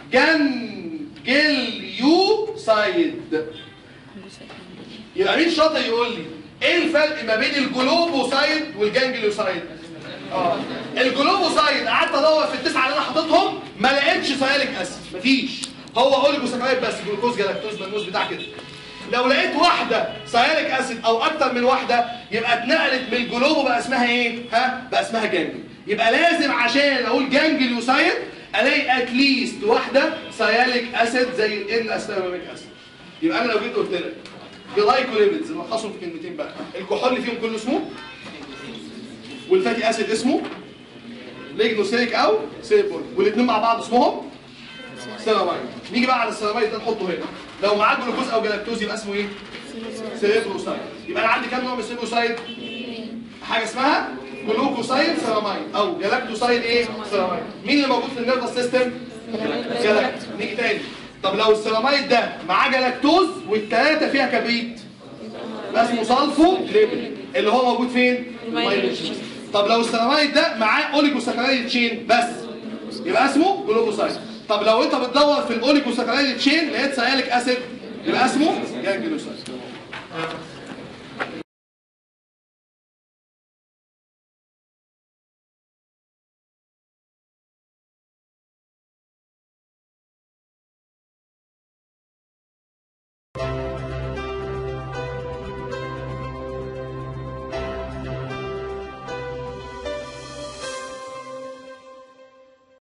جانجليوسايد يبقى مين شاطر يقول لي ايه الفرق ما بين الجلوبوسايد والجانجليوسايد اه الجلوبوسايد قعدت ادور في التسعه اللي انا حاططهم ما لقيتش سياليك اسيد مفيش هو اوليجوساكرايد بس جلوكوز جلاكتوز بنوز بتاع كده لو لقيت واحده سياليك اسيد او اكتر من واحده يبقى اتنقلت من الجلوبو بقى اسمها ايه ها بقى اسمها جانجل يبقى لازم عشان اقول جانجليوسايد الاقي اتليست واحده سياليك اسيد زي الان استاميك اسيد يبقى انا لو جيت قلت لك جلايكوليبيدز نلخصهم في كلمتين بقى الكحول فيهم كله اسمه والفاتي اسيد اسمه ليجنوسيليك او سيليبون والاثنين مع بعض اسمهم سيراميد نيجي بقى على السيراميد ده نحطه هنا لو معاه جلوكوز او جلاكتوز يبقى اسمه ايه سيريبروسايد يبقى انا عندي كام نوع من السيريبروسايد حاجه اسمها جلوكوسايد سيراميد او جلاكتوسايد ايه سيراميد مين اللي موجود في النيرفس سيستم جلاكتوز نيجي تاني طب لو السيراميد ده معاه جلاكتوز والثلاثه فيها كبريت يبقى اسمه سالفو ليبل اللي هو موجود فين المايلين شين. طب لو السيراميد ده معاه اوليجوساكرايد تشين بس يبقى اسمه جلوكوسايد طب لو انت بتدور في الاوليجوساكرايد تشين لقيت سياليك اسيد يبقى اسمه جانجلوسايد